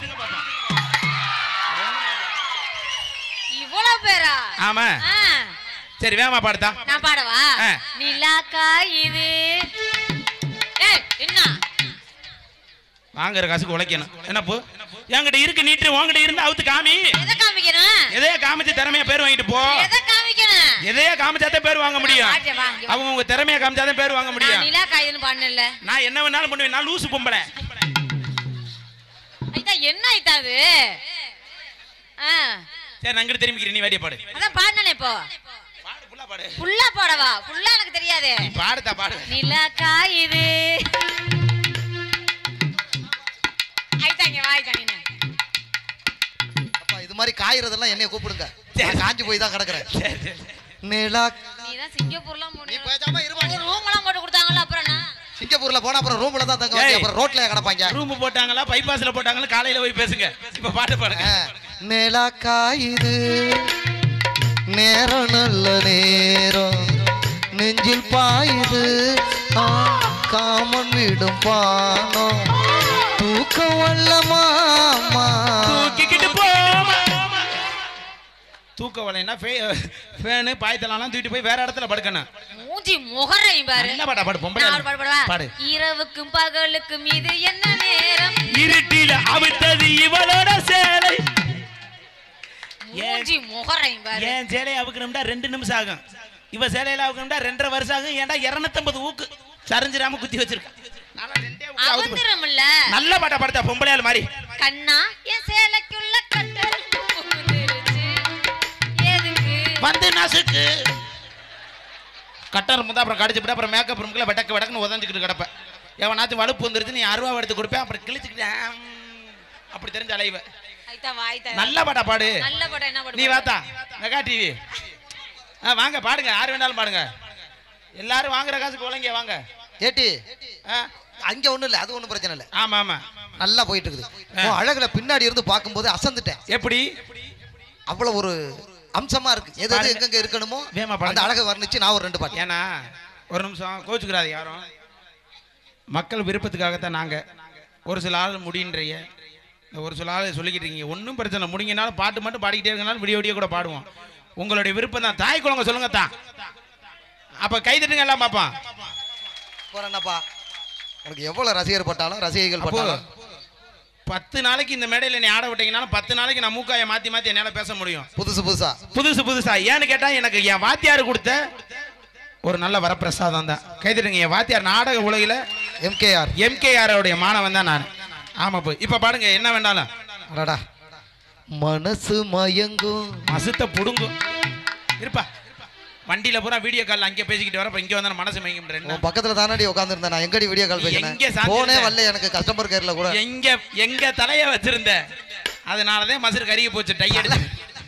இவ்வளவு பேரா ஆமா ஆ, சரி வேகமா பாடுதா நான் பாடவா ஆ. நிலாக்கா இது ஏய் என்ன வாங்குற காசுக்கு உழைக்கணும் என்ன போ என்கிட்ட இருக்கு நீட்டு உன்கிட்ட இருந்து அவுத்து காமி எதை காமிக்கணும் எதைய காமிச்சு திறமையா பேர் வாங்கிட்டு போ எதை காமிக்கணும் எதைய காமிச்சாதான் பேர் வாங்க முடியும் பாட்டு வா, இங்க வா. அவங்க உங்க திறமையா காமிச்சாதான் பேர் வாங்க நான் முடியும் நிலாக்கா இதுன்னு பாடணும்ல நான் என்ன வேணாலும் பண்ணுவேன் நான் லூசு பொம்பளை ஐயா என்ன ஆயிட்டா அது ஆ, சரி நான் அங்கிட்டு திரும்பிக்கிறேன் நீ வேடிய பாடு அதான் பாடினே இப்போ பாடு ஃபுல்லா பாடு ஃபுல்லா பாடவா ஃபுல்லா எனக்கு தெரியாது நீ பாடுதா பாடு நிலாக்கா இது ஆயிட்டாங்க வாயிட்டாங்க அப்பா இது மாதிரி காயறதெல்லாம் என்னைய கூப்பிடுங்க நான் காஞ்சு போய் தான் கிடக்குறேன் சரி சரி நிலா நீ தான் சிங்கப்பூர்லாம் நீ போனியா பேசாம இருமா நீ. ரூம் எல்லாம் போட்டு கொடுத்தாங்கல்ல அப்புறம் என்ன சிங்கப்பூர்ல போனா அப்புறம் ரூம்ல தான் தங்க ஏய். வச்சு அப்புறம் ரோட்ல கிடப்பாங்க ரூம் போட்டாங்களா பைபாஸ்ல போட்டாங்களா காலையில போய் பேசுங்க இப்ப பாட்டு பாடுங்க நிலா காயுது நேரம் நல்ல நேரம் நெஞ்சில் பாயுது ஆ, காமன் விடும் பானம் தூக்கம் வல்லமாமா தூக்கிக்கிட்டு போமா தூக்க வலைன்னா ஃபேனு பாய்த்தலாம் தூக்கிட்டு போய் வேற இடத்துல படுக்கணும் மூஞ்சி முகரையும் பாரு என்ன பாடா பாடு பொம்பளை நான் ஒரு பாடு பாடவா? பாடு இரவுக்கும் பகலுக்கும் இது என்ன நேரம் இருட்டில அவிழ்த்தது இவளோட சேலை மூஞ்சி முகரையும் பாரு என் சேலையை அவுக்கணும்டா ரெண்டு நிமிஷம் ஆகும் இவ சேலையில அவுக்கணும்டா ரெண்டரை வருஷம் ஆகும் ஏன்டா இருநூத்தம்பது ஊக்கு சரிஞ்சிராம குத்தி வச்சிருக்கா நானா ரெண்டே ஊக்கு அவுத்து போட்டேன். அவந்திரமில்ல நல்ல பாட்டா பாடுதா பொம்பளையால் மாதிரி கண்ணா என் சேலைக்குள்ள கட்டல் புகுந்துருச்சு. எதுக்கு வந்து நசுக்கு கட்டர் இருந்தா அப்புறம் கடிச்சு விட்டு அப்புறம் மேக்கப் ரூம்ல வெடக்கு வெடக்குன்னு உதஞ்சிக்கிட்டு கிடப்பேன் எவனாச்சும் வலுப்பு வந்துருச்சு நீ அருவா எடுத்து கொடுப்பேன் அப்புறம் கிழிச்சுக்கிட்டேன் அப்படி தெரிஞ்ச அலைவ ஆயிட்டா வாய்த்தா நல்ல பாட்டா பாடு நல்ல படம் என்ன படம் நீ வாத்தா மெகா டிவி ஆ வாங்க பாடுங்க யார் வேணாலும் பாடுங்க எல்லாரும் வாங்குற காசுக்கு உலங்க வாங்க ஏட்டி ஆ அங்க ஒண்ணும் இல்ல அது ஒண்ணும் பிரச்சனை இல்ல ஆமா ஆமா நல்லா போயிட்டு இருக்குது உன் அழகுல பின்னாடி இருந்து பார்க்கும்போது அசந்துட்டேன் எப்படி அவ்வளவு ஒரு அம்சமா இருக்கு எது எது பாருங்க. எங்கெங்க இருக்கணுமோ வேகமா பாருங்க. அந்த அழகு வர்ணிச்சு நான் ஒரு ரெண்டு பாட்டு ஏன்னா ஒரு நிமிஷம் கோச்சுக்கிறாது யாரும் மக்கள் விருப்பத்துக்காகத்தான் நாங்க ஒரு சில ஆள் முடின்றீங்க இந்த ஒரு சில ஆள் சொல்லிக்கிட்டு இருக்கீங்க ஒன்றும் பிரச்சனை இல்லை. முடிங்கனாலும் பாட்டு மட்டும் பாடிக்கிட்டே இருக்கனாலும் விடிய விடிய கூட பாடுவோம் உங்களுடைய விருப்பம் தான் தாய் குழந்தை சொல்லுங்க தான் அப்ப கை தட்டுங்க எல்லாம் பார்ப்பான் போறேன் என்னப்பா உனக்கு எவ்வளவு ரசிகர் பட்டாலும் ரசிகைகள் அப்போ பட்டாலும் பத்து நாளைக்கு இந்த மேடையில் நீ ஆட விட்டீங்கனாலும் பத்து நாளைக்கு நான் மூக்காயை மாத்தி மாத்தி என்னால பேச முடியும் புதுசு புதுசா புதுசு புதுசா ஏன்னு கேட்டா எனக்கு என் வாத்தியார் கொடுத்த ஒரு நல்ல வரப்பிரசாதம் தான் கைதட்டுங்க என் வாத்தியார் நாடக உலகில எம்கேஆர் எம்கேஆரோடைய மாணவன் தான் நான் ஆமா போய் இப்ப பாடுங்க என்ன வேண்டாலும் அடடா மனசு மயங்கும் மசுத்த புடுங்கும் இருப்பா வண்டியில பூரா வீடியோ கால் அங்கே பேசிக்கிட்டு வரப்ப இங்க வந்தா மனசு மயங்கின்ற உன் பக்கத்துல தானடி உட்காந்துருந்தேன் நான் எங்கடி வீடியோ கால் எங்க பேசினேன் சாஞ்சிருந்த? போனே வரல எனக்கு கஸ்டமர் கேர்ல கூட எங்க எங்க தலைய வச்சிருந்த அதனாலதான் மசுறு கருகி போச்சு டை எடுத்து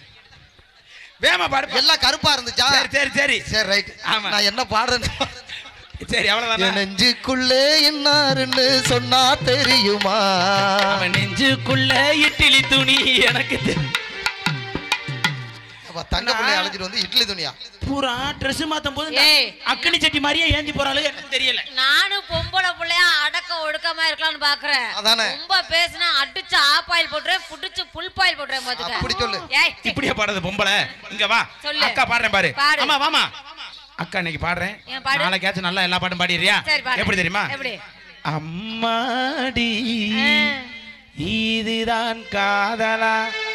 வேமா பாடு எல்லாம் கருப்பா இருந்துச்சா சரி சரி சரி சரி ரைட் ஆமா. நான் என்ன பாடுறேன்னு சரி என் அவ்வளவுதான் நெஞ்சுக்குள்ளே என்னாருன்னு சொன்னா தெரியுமா அவன் நெஞ்சுக்குள்ள இட்லி துணி எனக்கு தெரி- அப்ப தங்க பிள்ளை அழைச்சிட்டு வந்து இட்லி துணியா பூரா ட்ரெஸ் மாத்தும் போது ஏய். அக்கனி சட்டி மாதிரியே ஏந்தி போறாளு எனக்கு தெரியல நானும் பொம்பளை பிள்ளையா அடக்க ஒடுக்கமா இருக்கலாம்னு பாக்குறேன் அதானே. ரொம்ப பேசினா அடிச்சு ஆப் ஆயில் போட்டுறேன் புடிச்சு புல் பாயில் போட்டுறேன் பாத்துக்க அப்படி சொல்லு. ஏய் இப்படியே பாடுறது பொம்பளை இங்க வா சொல்லு. அக்கா பாடுறேன் பாரு பாடு. ஆமா வாமா அக்கா இன்னைக்கு பாடுறேன் ஏன் பாடு? நாளைக்காச்சும் நல்லா எல்லா பாட்டும் பாடிடுறியா சரி பாடு எப்படி தெரியுமா எப்படி அம்மாடி ஆ. இதுதான் காதலா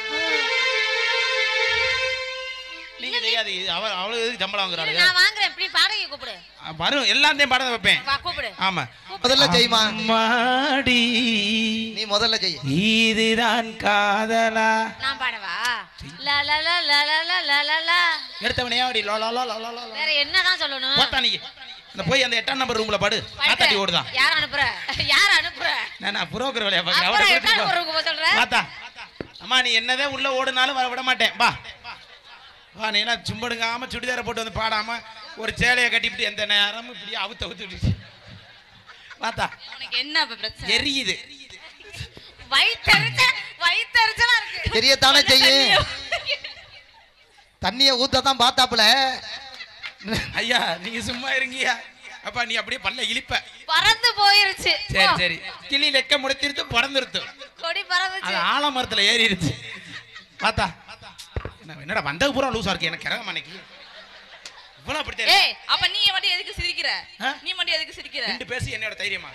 நீங்க தெரியாது இது அவ அவளுக்கு எதுக்கு சம்பளம் இல்ல, வாங்குறாரு நான் வாங்குறேன் இப்படி பாடகை கூப்பிடு வரும் எல்லாத்தையும் பாட வைப்பேன் வா கூப்பிடு ஆமா முதல்ல செய்யுமா அம்மாடி நீ முதல்ல செய் இதுதான் காதலா நான் பாடவா லா லா லா லா லா லா லா லா லா எடுத்தவனே அப்படி லோ லோ லோ லோ லோ லோ வேற என்னதான் சொல்லணும் போட்டா நீ இந்த போய் அந்த எட்டாம் நம்பர் ரூம்ல படு ஆத்தாட்டி ஓடுதான் யார் அனுப்புற யார் அனுப்புற நான் நான் புரோக்கர் வேலையா பார்க்குறேன் அப்புறம் அவரை என்ன கூட்டிட்டு போ. ஊருக்கு போக சொல்ற வாத்தா அம்மா நீ என்னதே உள்ள ஓடுனாலும் வர விட மாட்டேன் வா வா நீ என்ன சும்படுங்காம சுடிதாரை போட்டு வந்து பாடாம ஒரு சேலையை கட்டிவிட்டு எந்த நேரமும் இப்படியே அவுத்த அவுத்து வாத்தா உனக்கு என்ன இப்ப பிரச்சனை எரியுது வயித்தெரிச்ச வயித்தெரிச்சலா இருக்கு தெரியத்தானே கொஞ்சம் செய்யும். தண்ணிய- தண்ணியை ஊத்த தான் பார்த்தாப்புல ஐயா நீங்க சும்மா இருங்கய்யா அப்பா நீ அப்படியே பல்ல இழிப்ப பறந்து போயிருச்சு சரி போ. சரி கிளி லெக்க முடித்திருத்து பிறந்திருத்து கொடி பறந்துச்சு அது ஆலமரத்துல ஏறிடுச்சு பார்த்தா என்ன என்னடா வந்தது பூரா லூசா இருக்கு எனக்கு கிரகம் அன்னைக்கு இவ்வளவு அப்படி ஏய் அப்ப நீ மட்டும் எதுக்கு சிரிக்கிற ஆ? நீ மட்டும் எதுக்கு சிரிக்கிற ரெண்டு பேசி என்னோட தைரியமா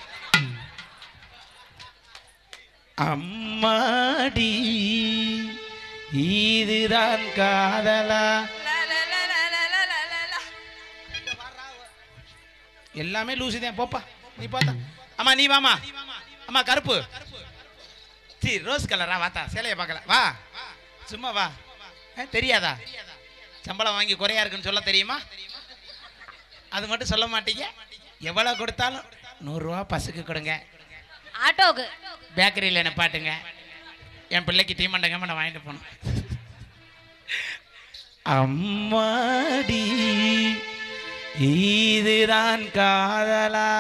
அம்மாடி இதுதான் காதலா லா, லா, லா, லா, லா, லா, லா, லா, லா. எல்லாமே லூசு தான் போப்பா நீ பார்த்தா அம்மா நீ வாமா அம்மா கருப்பு சி ரோஸ் கலரா வாத்தா சேலையை பார்க்கல வா சும்மா வா ஏ, தெரியாதா சம்பளம் வாங்கி குறையா இருக்குன்னு சொல்ல தெரியுமா அது மட்டும் சொல்ல மாட்டீங்க எவ்வளவு கொடுத்தாலும் நூறுரூவா பசுக்கு கொடுங்க ஆட்டோக்கு பேக்கரியில் நிப்பாட்டுங்க என் பிள்ளைக்கு தீமண்டங்க நான் வாங்கிட்டு போகணும் அம்மாடி இதுதான் காதலா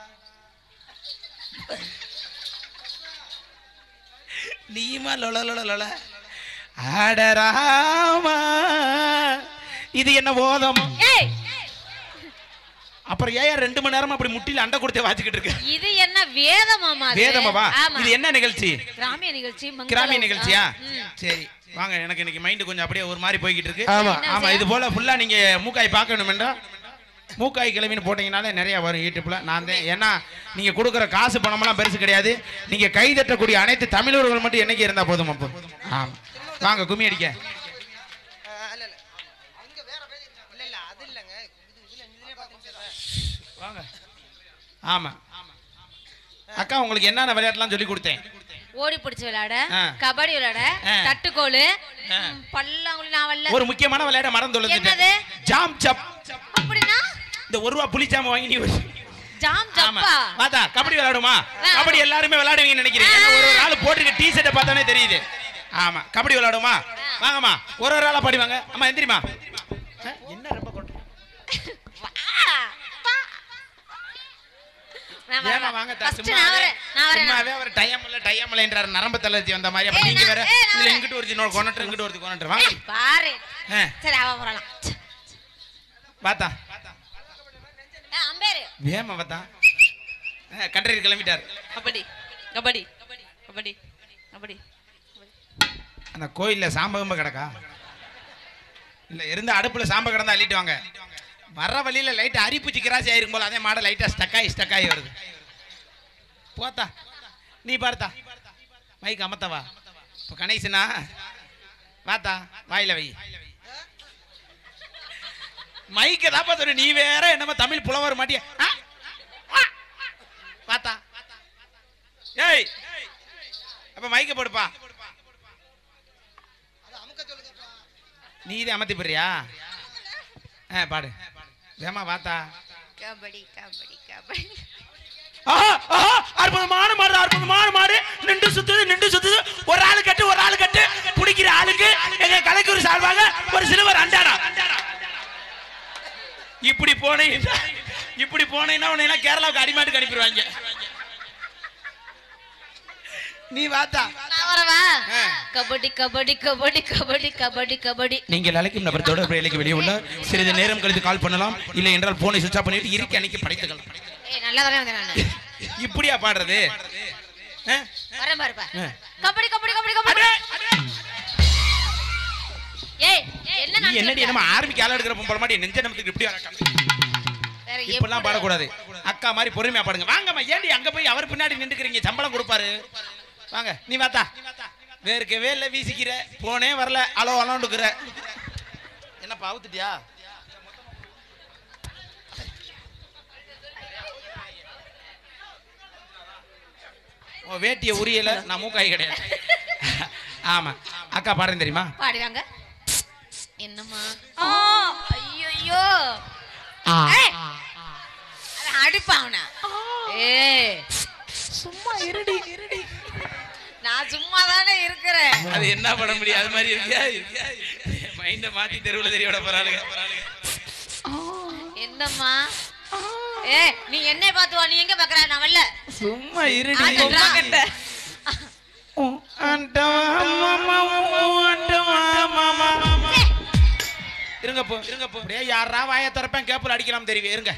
நீமா லொல லொல லொல அடராமா இது என்ன போதமா ஏய் அப்புறம் ஏன் ரெண்டு மணி நேரமா அப்படி முட்டில அண்டை கொடுத்தே வாச்சிக்கிட்டு இருக்க இது என்ன வேதமாமா அது? வேதமாவா ஆமா இது என்ன நிகழ்ச்சி கிராமிய நிகழ்ச்சி மங்கள- கிராமிய நிகழ்ச்சியா ஆ, ம். சரி வாங்க எனக்கு இன்னைக்கு மைண்ட் கொஞ்சம் அப்படியே ஒரு மாதிரி போய்கிட்டு இருக்கு ஆமா. என்ன ஆமா விஷயம்? இது போல ஃபுல்லா நீங்க மூக்காய் பார்க்கணுமெண்டா மூக்காய் கிளவின்னு போட்டீங்கனாலே நிறைய வரும் யூடியூப்ல நான் தான் ஏன்னா நீங்க கொடுக்குற காசு பணமெல்லாம் பெருசு கிடையாது நீங்க கை தட்டக்கூடிய அனைத்து தமிழர்கள் மட்டும் என்னைக்கு இருந்தா போதும் அப்போ ஆமா வாங்க கும்மி அடிக்க வாங்க ஆமா அக்கா உங்களுக்கு என்னென்ன விளையாட்டுலாம் சொல்லி கொடுத்தேன் ஓடி பிடிச்சு விளையாட ஆ. கபடி விளையாட ஆ. தட்டுக்கோலு ஆ. ம், பல்லாங்குழி நான் வரல ஒரு முக்கியமான விளையாட மறந்து என்னது? தொலைஞ்சிட்டேன் ஜாம் சப் அப்படின்னா இந்த ஒரு ரூபா புளிச்சாம வாங்கி நீ ஒரு- ஜாம் ஆமா ஜப்பா வாத்தா கபடி விளையாடுமா ஆ. கபடி எல்லாருமே விளையாடுவீங்கன்னு நினைக்கிறேன் ஏன்னா ஒரு ஒரு ஆள் போட்டிருக்க டி ஷர்ட்டை பார்த்தானே தெரியுது ஆமா கபடி விளையாடுமா வாங்கம்மா ஒரு ஒரு ஆளா பாடி வாங்க அம்மா எந்திரிமா ஆ, என்ன ரொம்ப கொண்டு வா, வா. நான் வரேன். ஏமா வாங்க தா, First சும்மாவே நான் வரேன் நான் வரேன் சும்மாவே அவர் டைம் இல்ல டைம் இல்லைன்றாரு நரம்பு தளர்ச்சி வந்த மாதிரி அப்ப ஏய், நீங்க நான்- வேற ஏய், நான் இல்ல வரேன். இங்கிட்டு ஒரு இன்னொரு கொனட்டு இங்கிட்டு ஒரு கொனட்டு வாங்க ஏய், பாரு ஆ, சரி அவ வரலாம் வாத்தா ஏ, அம்பேரு வேமா வாத்தா கண்டறி கிளம்பிட்டார் கபடி கபடி கபடி கபடி கபடி அந்த கோயில்ல சாம்பகம்ப கிடக்கா இல்ல இருந்த அடுப்புல சாம்ப கிடந்தா அள்ளிட்டு வாங்க வர வழியில லைட் அரிப்பு கிராசி ஆயிருக்கும் போல அதே மாட லைட்டா ஸ்டக்காயி ஸ்டக்காயி வருது போத்தா நீ பார்த்தா மைக் அமத்தவா இப்போ கணேசனா வாத்தா வாயில வை மைக்க தாப்பா சொன்ன நீ வேற என்னமோ தமிழ் புலவர் மாட்டிய வாத்தா ஏய் அப்ப மைக்க போடுப்பா நீ இதை அமர்த்தி போடுறியா ஆ பாடு வேமா வாத்தா கபடி கபடி கபடி ஆஹா, ஆஹா, அற்புதமான மாடு அற்புதமான மாடு நின்று சுத்துது நின்று சுத்துது ஒரு ஆளு கட்டு ஒரு ஆளு கட்டு பிடிக்கிற ஆளுக்கு எங்க கலைக்குரு சார்பாக ஒரு சிலுவர் அண்டாடா இப்படி போனீங்கன்னா இப்படி போனீங்கன்னா உன்னை எல்லாம் கேரளாவுக்கு அடிமாட்டுக்கு அனுப்பிடுவாங்க நீ வாத்தா நான் வரவா ஆ. கபடி கபடி கபடி கபடி கபடி கபடி நீங்கள் அழைக்கும் நபர் தொடர்பு இலைக்கு வெளியே உள்ள சிறிது நேரம் கழித்து கால் பண்ணலாம் இல்லை என்றால் போனை சுவிட்ச் ஆஃப் பண்ணிட்டு இறுக்கி அன்னைக்கு படைத்துக்கலாம் ஏய் நல்லா தானே வந்தேன் நானு இப்படியா பாடுறது ஆ? வரேன் பாருப்பா ஆ. கபடி கபடி கபடி கபடி அடே! ஏய் என்ன நீ என்னடி நடந்துட்டு நம்ம ஆர்மிக்கு ஆள் எடுக்கிற பொம்பளை மாதிரி நெஞ்ச நமக்கு இப்படி வரக்கா வேற இப்படிலாம் எப்படி- பாடக்கூடாது அக்கா மாதிரி பொறுமையா பாடுங்க வாங்கம்மா ஏண்டி அங்க போய் அவர் பின்னாடி நின்றுக்கிறீங்க சம்பளம் கொடுப்பாரு வாங்க நீ வாத்தா வேர்க்கவே இல்லை வீசிக்கிற போனே வரல அலோ அலோண்டுக்கிற என்னப்பா அவுத்துட்டியா உன் வேட்டிய உரியல நான் மூக்காய் கிடையாது ஆமா அக்கா பாடுறேன் தெரியுமா பாடுவாங்க என்னம்மா ஐயோ அடிப்பா அவன ஏய் சும்மா இருடி இருடி நான் சும்மா தானே இருக்கிறேன் அது என்ன பண்ண முடியும் அது மாதிரி இருக்கியா மைண்ட மாத்தி தெருவுல தெரியவிட போறாளுங்க என்னம்மா ஏ நீ என்னை பார்த்து வா நீ எங்க பாக்குற நான் வரல சும்மா இருடி ஆகட்டா. இருங்க போ இருங்க போ அப்படியே யாரா வாய திறப்பேன் கேப்பல் அடிக்கலாம் தெரியும் இருங்க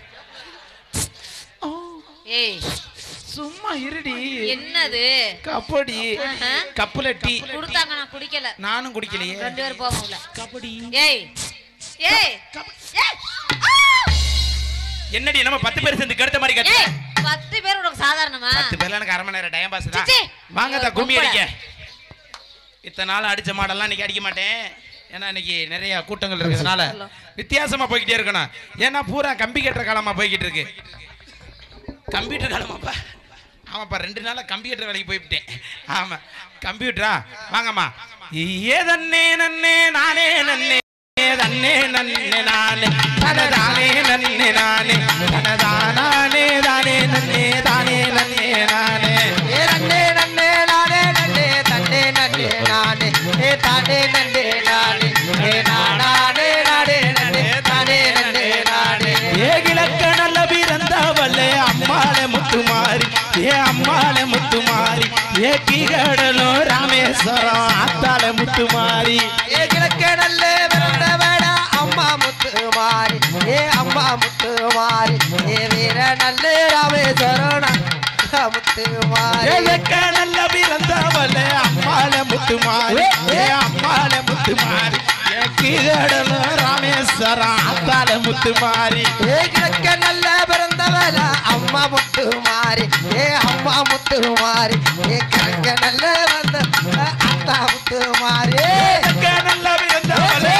ஏய் சும்மா இருடி என்னது கபடி ஆஹா. கப்புல டீ கொடுத்தாங்க நான் குடிக்கல நானும் குடிக்கலையே ரெண்டு பேரும் போவோம்ல கபடி ஏய் ஏய் ஏய் ஆ! என்னடி நம்ம பத்து பேர் சேர்ந்து கெடுத்த மாதிரி கட்டு ஏய் பத்து பேர் உனக்கு சாதாரணமா பத்து பேர்ல எனக்கு அரை மணி நேரம் டைம் பாஸ் தான் சிச்சி. வாங்க தான் கும்மி கும்பல. அடிக்க இத்தனை நாள் அடிச்ச மாடெல்லாம் இன்னைக்கு அடிக்க மாட்டேன் ஏன்னா இன்னைக்கு நிறைய கூட்டங்கள் இருக்கிறதுனால வித்தியாசமா போய்கிட்டே இருக்கணும் ஏன்னா பூரா கம்பி கட்டுற காலமா போய்கிட்டு இருக்கு கம்ப்யூட்டர் காலமாப்பா ஆமாப்பா ரெண்டு நாளா கம்ப்யூட்டர் வேலைக்கு போய்விட்டேன் ஆமா கம்ப்யூட்டரா வாங்கம்மா ஏதன்னே நன்னே நானே நன்னே தன்னே நன்னே நானே தனதானே நன்னே நானே தனதானே தானே நன்னே தானே நன்னே நானே ஏ நன்னே நன்னே நானே நன்னே தன்னே நன்னே நானே ஏ தானே நன்னே நானே ஏ நானே நானே நன்னே தானே நன்னே நானே ஏ கிழக்க நல்ல பிறந்தவளே அம்மாளே முத்துமாரி ஏ அம்மாளே முத்துமாரி ஏ கீழடலோ ராமேஸ்வரம் ஆத்தாளே முத்துமாரி ஏ கிழக்கே நல்லே பிறந்தவடா அம்மா முத்து மாறி ஏ அம்மா முத்து மாறி ஏ வீர நல்லே ராமேஸ்வரனா முத்து மாறி ஏழக்க நல்ல பிறந்தவளே அம்மாளே முத்துமாரி ஏ அம்மாளே முத்துமாரி ஏ கீழடலோ ராமேஸ்வரம் ஆத்தாளே முத்துமாரி ஏ கிழக்க நல்ல பிறந்தவள அம்மா முத்து மாறி ஏ அம்மா முத்து மாறி ஏ கிழக்க நல்ல வந்த அத்தா முத்து மாறி ஏழக்க நல்ல பிறந்தவளே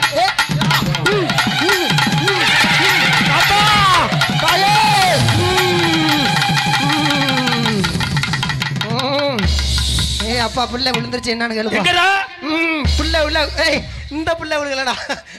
ஏ அப்பா புள்ள விழுந்துருச்சு என்னன்னு கேளுப்பா எங்கடா ம் புள்ள உள்ள ஏய் இந்த புள்ள விழுகலடா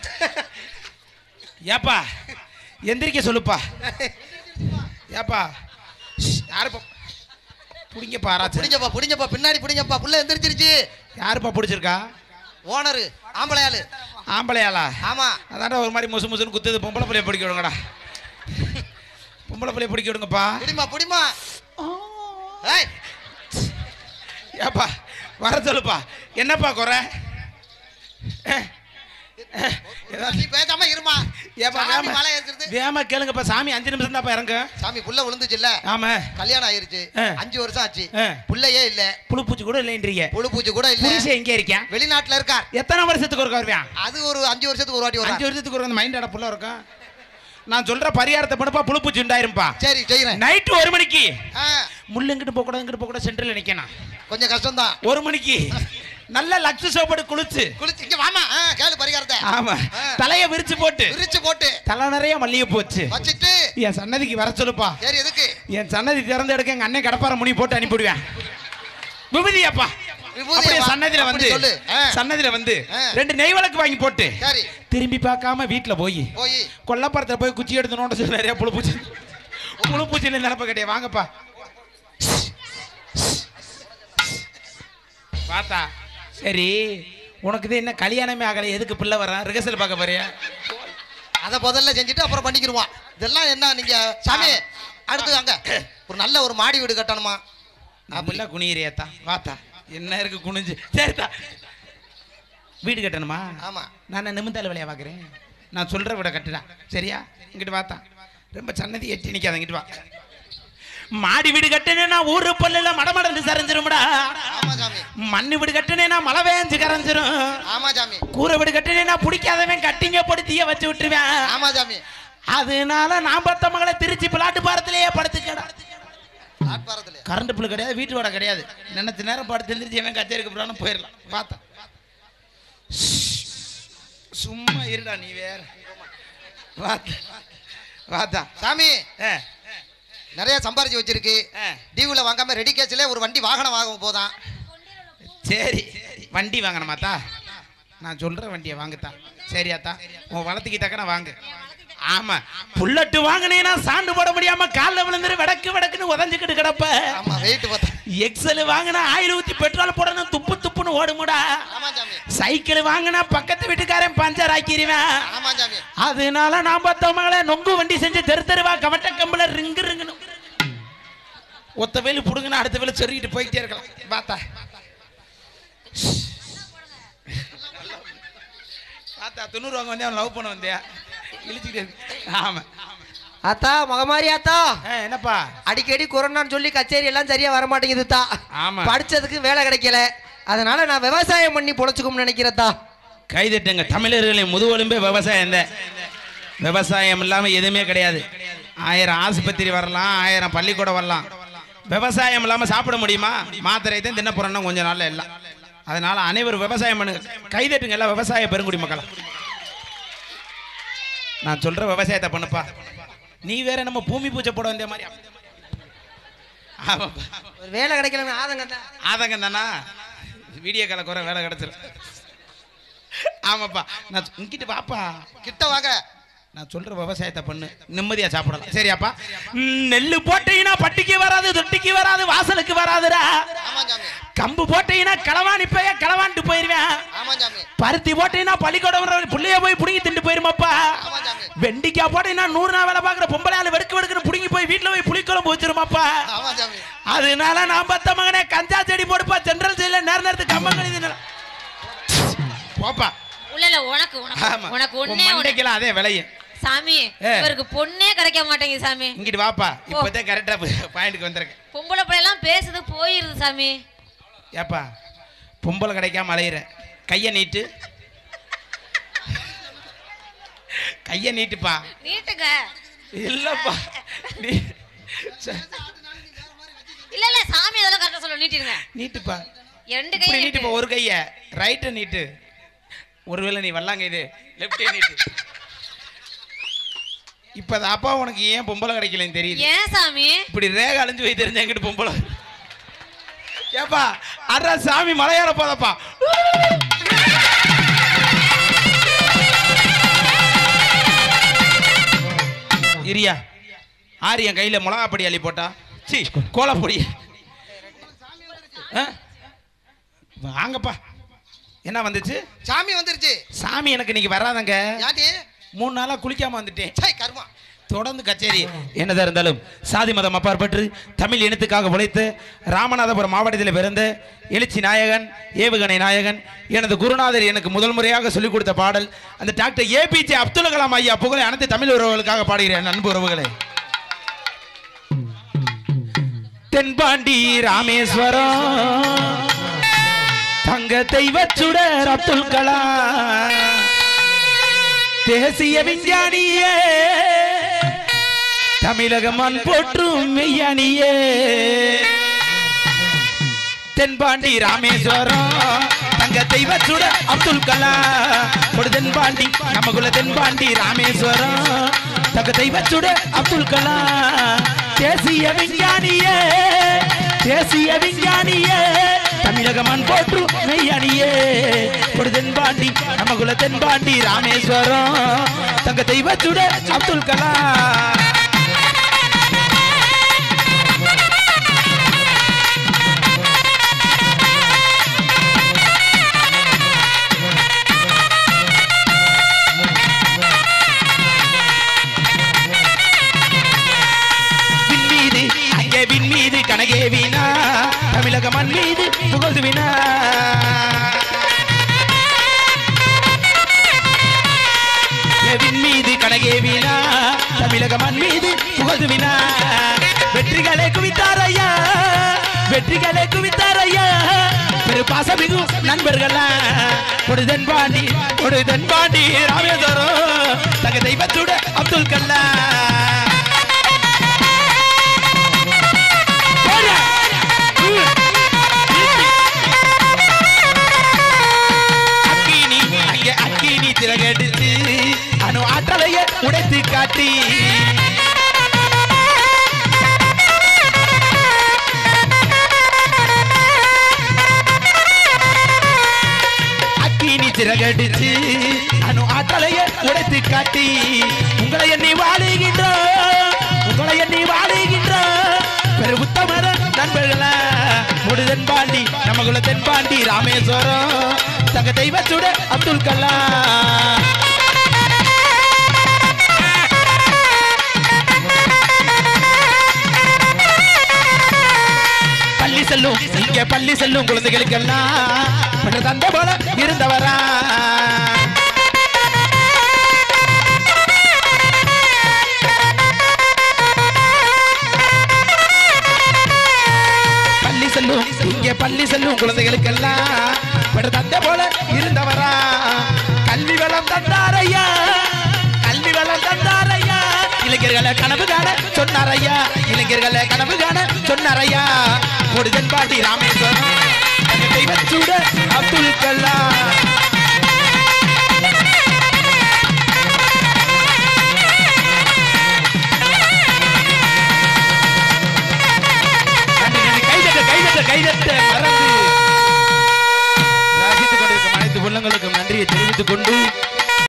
ஏப்பா எந்திரிக்க சொல்லுப்பா ஏப்பா யாருப்பா பிடிங்கப்பா ஆராய்ச்சி பிடிங்கப்பா பிடிங்கப்பா பின்னாடி பிடிங்கப்பா புள்ள எந்திரிச்சிருச்சு யாருப்பா பிடிச்சிருக்கா ஓனரு ஆம்பளையாளு ஆம்பளையாளா ஆமா அதான்டா ஒரு மாதிரி முசு முசுன்னு குத்துது பொம்பளை பிள்ளைய பிடிக்க விடுங்கடா பொம்பளை பிள்ளைய பிடிக்க விடுங்கப்பா புடிமா புடிமா ஏய் ஏப்பா வர சொல்லுப்பா என்னப்பா குறை ஏ, ஏ, ஏதாவது- நீ பேசாம இருமா ஏப்பா சாமி வேம மலை ஏறுறது வேம கேளுங்கப்பா சாமி அஞ்சு நிமிஷம் தான்ப்பா இறங்க சாமி புள்ள விழுந்துச்சுல்ல ஆமா கல்யாணம் ஆயிருச்சு ஆ. அஞ்சு வருஷம் ஆச்சு ஆ. புள்ளையே இல்ல புழு பூச்சி கூட இல்லைன்றீங்க புழு பூச்சி கூட இல்ல புருஷன் எங்கே இருக்கேன் வெளிநாட்டுல இருக்கார் எத்தனை வருஷத்துக்கு ஒருக்கா வருவேன் அது ஒரு அஞ்சு வருஷத்துக்கு ஒரு வாட்டி அஞ்சு வரும் வருஷத்துக்கு ஒரு மைண்ட் அட புள்ள இருக்கும் நான் சொல்ற பரிகாரத்தை பண்ணுப்பா புழு பூச்சி உண்டாயிருப்பா சரி செய்யறேன் நைட்டு ஒரு மணிக்கு ஆ, முள்ளு இங்கிட்டு போக கூடாது இங்கிட்டு போக கூடாது சென்டர்ல நிக்கணும் கொஞ்சம் கஷ்டம்தான் ஒரு மணிக்கு நல்ல லக்ஸு சோப்படு குளிச்சு குளிச்சு இங்க வாமா ஆ, கேளு பரிகாரத்தை ஆமா ஆ. தலைய விரிச்சு போட்டு விரிச்சு போட்டு தலை நிறைய மல்லிகை போச்சு வச்சுட்டு என் சன்னதிக்கு வர சொல்லுப்பா சரி எதுக்கு என் சன்னதி திறந்து எடுக்க எங்க அண்ணன் கடப்பார முனி போட்டு அனுப்பிவிடுவேன் விபூதியாப்பா விபூதியை அப்படியே வா- சன்னதியில அப்படி வந்து சொல்லு. ஆ. சன்னதியில வந்து ஆ. ரெண்டு நெய் விளக்கு வாங்கி போட்டு சரி திரும்பி பார்க்காம வீட்டுல போய் போய் கொல்லப்புறத்துல போய் குச்சி எடுத்து நோண்ட சொல்லி நிறைய புழு பூச்சி புழு பூச்சியில நினப்ப கட்டிய வாங்கப்பா பார்த்தா சரி உனக்கு இது என்ன கல்யாணமே ஆகலை எதுக்கு பிள்ளை வரான் ரிகர்சல் பார்க்க போறியா அதை முதல்ல செஞ்சுட்டு அப்புறம் பண்ணிக்கிருவான் இதெல்லாம் என்ன நீங்க சாமி அடுத்து அங்க ஒரு நல்ல ஒரு மாடி வீடு கட்டணுமா அப்படில குனியிறியாத்தா வாத்தா என்ன இருக்கு குனிஞ்சு சரித்தா வீடு கட்டணுமா ஆமா நான் நிமிந்தால வேலையா பார்க்குறேன் நான் சொல்ற விட கட்டுடா சரியா இங்கிட்டு வாத்தா ரொம்ப சன்னதி எட்டி நிற்காத இங்கிட்டு வா மாடி வீடு கட்டினேன்னா ஊரு பல்லுல மடமடந்து சரிஞ்சிரும்டா ஆமா சாமி மண்ணு வீடு கட்டினேன்னா மழை வேஞ்சு கரைஞ்சிரும் ஆமா சாமி கூரை வீடு கட்டினேன்னா பிடிக்காதவன் கட்டிங்க போட்டு தீய வச்சு விட்டுருவேன் ஆமா சாமி அதனால நான் பத்த மகளை திருச்சி பிளாட்டு பாரத்திலேயே படுத்துக்கடா பிளாட்பாரத்துல கரண்ட் புல் கிடையாது வீட்டு வாடகை கிடையாது நினைச்ச நேரம் படுத்து எழுந்திரிச்சு அவன் கச்சேரிக்கு போறான்னு போயிடலாம் பார்த்தா சும்மா இருடா நீ வேற வாத்தா வாத்தா சாமி ஆ, நிறைய சம்பாரிச்சு வச்சிருக்கு ஆ. டிவில வாங்காம ரெடி கேஸ்ல ஒரு வண்டி வாகனம் வாங்க போதான் சரி வண்டி வாங்கணுமாத்தா நான் சொல்ற வண்டியை வாங்குத்தா சரியாத்தா உன் வளர்த்துக்கு தக்கன வாங்கு ஆமா புல்லட்டு வாங்கினேன்னா சாண்டு போட முடியாம காலில் விழுந்துரு வடக்கு வடக்குன்னு உதஞ்சுக்கிட்டு கிடப்ப ஆமா வெயிட் பார்த்தா எக்ஸல் வாங்கினா ஆயில் ஊத்தி பெட்ரோல் போடணும் துப்பு துப்புன்னு ஓடுமுடா ஆமா சாமி சைக்கிள் வாங்கினா பக்கத்து வீட்டுக்காரன் பஞ்சர் ஆக்கிடுவேன் ஆமா சாமி அதனால நான் பார்த்த மகளே நொங்கு வண்டி செஞ்சு தெரு தெருவா கவட்ட கம்பல ரிங்கு ரிங்குன்னு ஒத்த வேலு புடுங்கன்னு அடுத்த வேலை சொருகிட்டு போயிட்டே இருக்கலாம் பார்த்தா பார்த்தா தொண்ணூறு வாங்க வந்தேன் அவன் லவ் பண்ண வந்தியா இழிச்சுக்கிட்டே இருக்கு ஆமா அத்தா மகமாரி அத்தா ஆ, என்னப்பா அடிக்கடி கொரோனான்னு சொல்லி கச்சேரி எல்லாம் சரியா வர மாட்டேங்குது தா ஆமா. படிச்சதுக்கு வேலை கிடைக்கல அதனால நான் விவசாயம் பண்ணி பொழைச்சுக்கும்னு நினைக்கிறதா கைதட்டுங்க தமிழர்களின் முதுகெலும்பே விவசாயம் தான் விவசாயம் இல்லாம எதுவுமே கிடையாது ஆயிரம் ஆஸ்பத்திரி வரலாம் ஆயிரம் பள்ளிக்கூடம் வரலாம் விவசாயம் இல்லாம சாப்பிட முடியுமா மாத்திரை தான் தின்ன போறோம்னா கொஞ்ச நாள்ல எல்லாம் அதனால அனைவரும் விவசாயம் பண்ணுங்க கைதட்டுங்க எல்லாம் விவசாய பெருங்குடி மக்களா நான் சொல்ற விவசாயத்தை பண்ணுப்பா நீ வேற நம்ம பூமி பூஜை போட வந்த மாதிரி ஆமாப்பா ஒரு வேலை கிடைக்கலன்னு ஆதங்கம் தான் ஆதங்கம் தானா வீடியோ கால குறை வேலை கிடைச்சிரும் ஆமாப்பா நான் இங்கிட்டு வாப்பா கிட்ட வாங்க நான் சொல்ற விவசாயத்தை பண்ணு நிம்மதியா சாப்பிடலாம் சரியாப்பா ம், நெல்லு போட்டீங்கன்னா பட்டிக்கு வராது தொட்டிக்கு வராது வாசலுக்கு வராதுடா ஆமா சாமி கம்பு போட்டீங்கன்னா களவாணி போய களவான்ட்டு போயிருவேன் ஆமா சாமி பருத்தி போட்டீங்கன்னா பள்ளிக்கூடம் வர புள்ளைய போய் புடுங்கி திண்டு போயிருமாப்பா ஆமா சாமி வெண்டிக்காய் போட்டீங்கன்னா நூறு நாள் வேலை பார்க்குற பொம்பளை ஆளு வெடுக்கு வெடுக்குன்னு புடுங்கி போய் வீட்டுல போய் புளிக்குழம்பு வச்சிருமாப்பா ஆமா சாமி அதனால நான் பத்த மகனே கஞ்சா செடி போடுப்பா சென்ட்ரல் சைடுல நேர நேரத்துக்கு கம்பங்கடி தின்னு போப்பா உள்ள இல்ல உனக்கு உனக்கு ஆமா உனக்கு உன் ஒண்ணே ஒண்ணு மண்டைக்கெல்லாம் அதே விலையும் சாமி ஏ. இவருக்கு பொண்ணே கிடைக்க மாட்டேங்குது சாமி இங்கிட்டு வாப்பா இப்போதான் கரெக்டா பாயிண்ட்க்கு வந்திருக்கேன் பொம்பளை பிள்ளைலாம் பேசுது போயிருது சாமி ஏப்பா பொம்பளை கிடைக்காம அலையிற கைய நீட்டு கைய நீட்டுப்பா நீட்டுங்க இல்லப்பா நீ ச- இல்ல இல்ல சாமி அதெல்லாம் கரெக்டா சொல்ல நீட்டிருங்க நீட்டுப்பா ரெண்டு இப்படி கையும் நீட்டுப்பா நீட்டு. ஒரு கைய ரைட்ட நீட்டு ஒருவேளை நீ வல்லாங்க இது லெஃப்டே நீட்டு இப்ப அது அப்பா உனக்கு ஏன் பொம்பளை கிடைக்கலன்னு தெரியுது ஏன் சாமி இப்படி ரேக அழிஞ்சு போய் தெரிஞ்ச எங்கிட்டு பொம்பளை ஏப்பா அடா சாமி மலையாள போதப்பா இரியா ஆரியன் கையில மிளகா பொடி அள்ளி போட்டா சி கோலப்பொடி ஆ? வாங்கப்பா என்ன வந்துச்சு சாமி வந்துருச்சு சாமி எனக்கு இன்னைக்கு வராதங்க யாட்டி மூணு நாளா குளிக்காம வந்துட்டேன் சை கர்மா தொடர்ந்து கச்சேரி என்னதான் இருந்தாலும் சாதி மதம் அப்பாற்பட்டு தமிழ் இனத்துக்காக உழைத்து ராமநாதபுரம் மாவட்டத்தில் பிறந்த எழுச்சி நாயகன் ஏவுகணை நாயகன் எனது குருநாதர் எனக்கு முதல் முறையாக சொல்லிக் கொடுத்த பாடல் அந்த டாக்டர் ஏபிஜே அப்துல் கலாம் ஐயா புகழை அனைத்து தமிழ் உறவுகளுக்காக பாடுகிறேன் அன்பு உறவுகளே தென்பாண்டி ராமேஸ்வரம் தங்க தெய்வச்சுடர் அப்துல் கலாம் தேசிய விஞ்ஞானியே தமிழக மண் போற்றும் மெய்யானியே தென்பாண்டி ராமேஸ்வரம் தங்க தெய்வச்சுட அப்துல் கலாம் ஒரு தென்பாண்டி நமக்குள்ள தென்பாண்டி ராமேஸ்வரம் தங்க தெய்வச்சுட அப்துல் கலாம் தேசிய விஞ்ஞானியே தேசிய விஞ்ஞானியே தமிழக மண் போற்று மெய்யணியே ஒரு தென்பாண்டி நமக்குள்ள தென்பாண்டி ராமேஸ்வரம் தங்க தெய்வச்சுட அப்துல் கலாம் விண்மீது அங்கே விண்மீது கனகே வீணா தமிழக மண் மீது புகழ்ந்து வினா ஏ விண்மீது கனகே வீணா தமிழக மண் மீது புகழ்ந்து வினா வெற்றிகளை குவித்தாரையா வெற்றிகளை குவித்தாரையா பெரு பாசமிகு நண்பர்களா ஒரு தென்பாண்டி ஒரு தென்பாண்டி ராமேஸ்வரம் தங்க தெய்வத்தோட அப்துல் கலாம் போடா. அக்கினி அங்கே அக்கினி திரகெடுத்து அணு ஆற்றலைய உடைத்து காட்டி அக்கினி திரகடிச்சு அணு ஆற்றலைய உடைத்து காட்டி உங்களை எண்ணி வாழுகின்றோம் உங்களை எண்ணி வாழுகின்றோம் பெரு உத்தமர நண்பர்களா நம்ம குல தென்பாண்டி ராமேஸ்வரம் தங்க தெய்வச்சுட அப்துல் கலாம் பள்ளி செல்லும் இங்க பள்ளி செல்லும் குழந்தைகளுக்கெல்லாம் பெற்ற தந்தை போல இருந்தவரா பள்ளி செல்லும் இங்கே பள்ளி செல்லும் குழந்தைகளுக்கெல்லாம் பெற்ற தந்தை போல இருந்தவரா கல்வி வளம் தந்தாரையா கல்வி வளம் தந்தாரையா இளைஞர்களை கனவு காண சொன்னாரையா இளைஞர்களை கனவு காண சொன்னாரையா முடிதன் பாட்டி ராமேஸ்வரம் தெய்வச்சூட அப்துல் கலாம்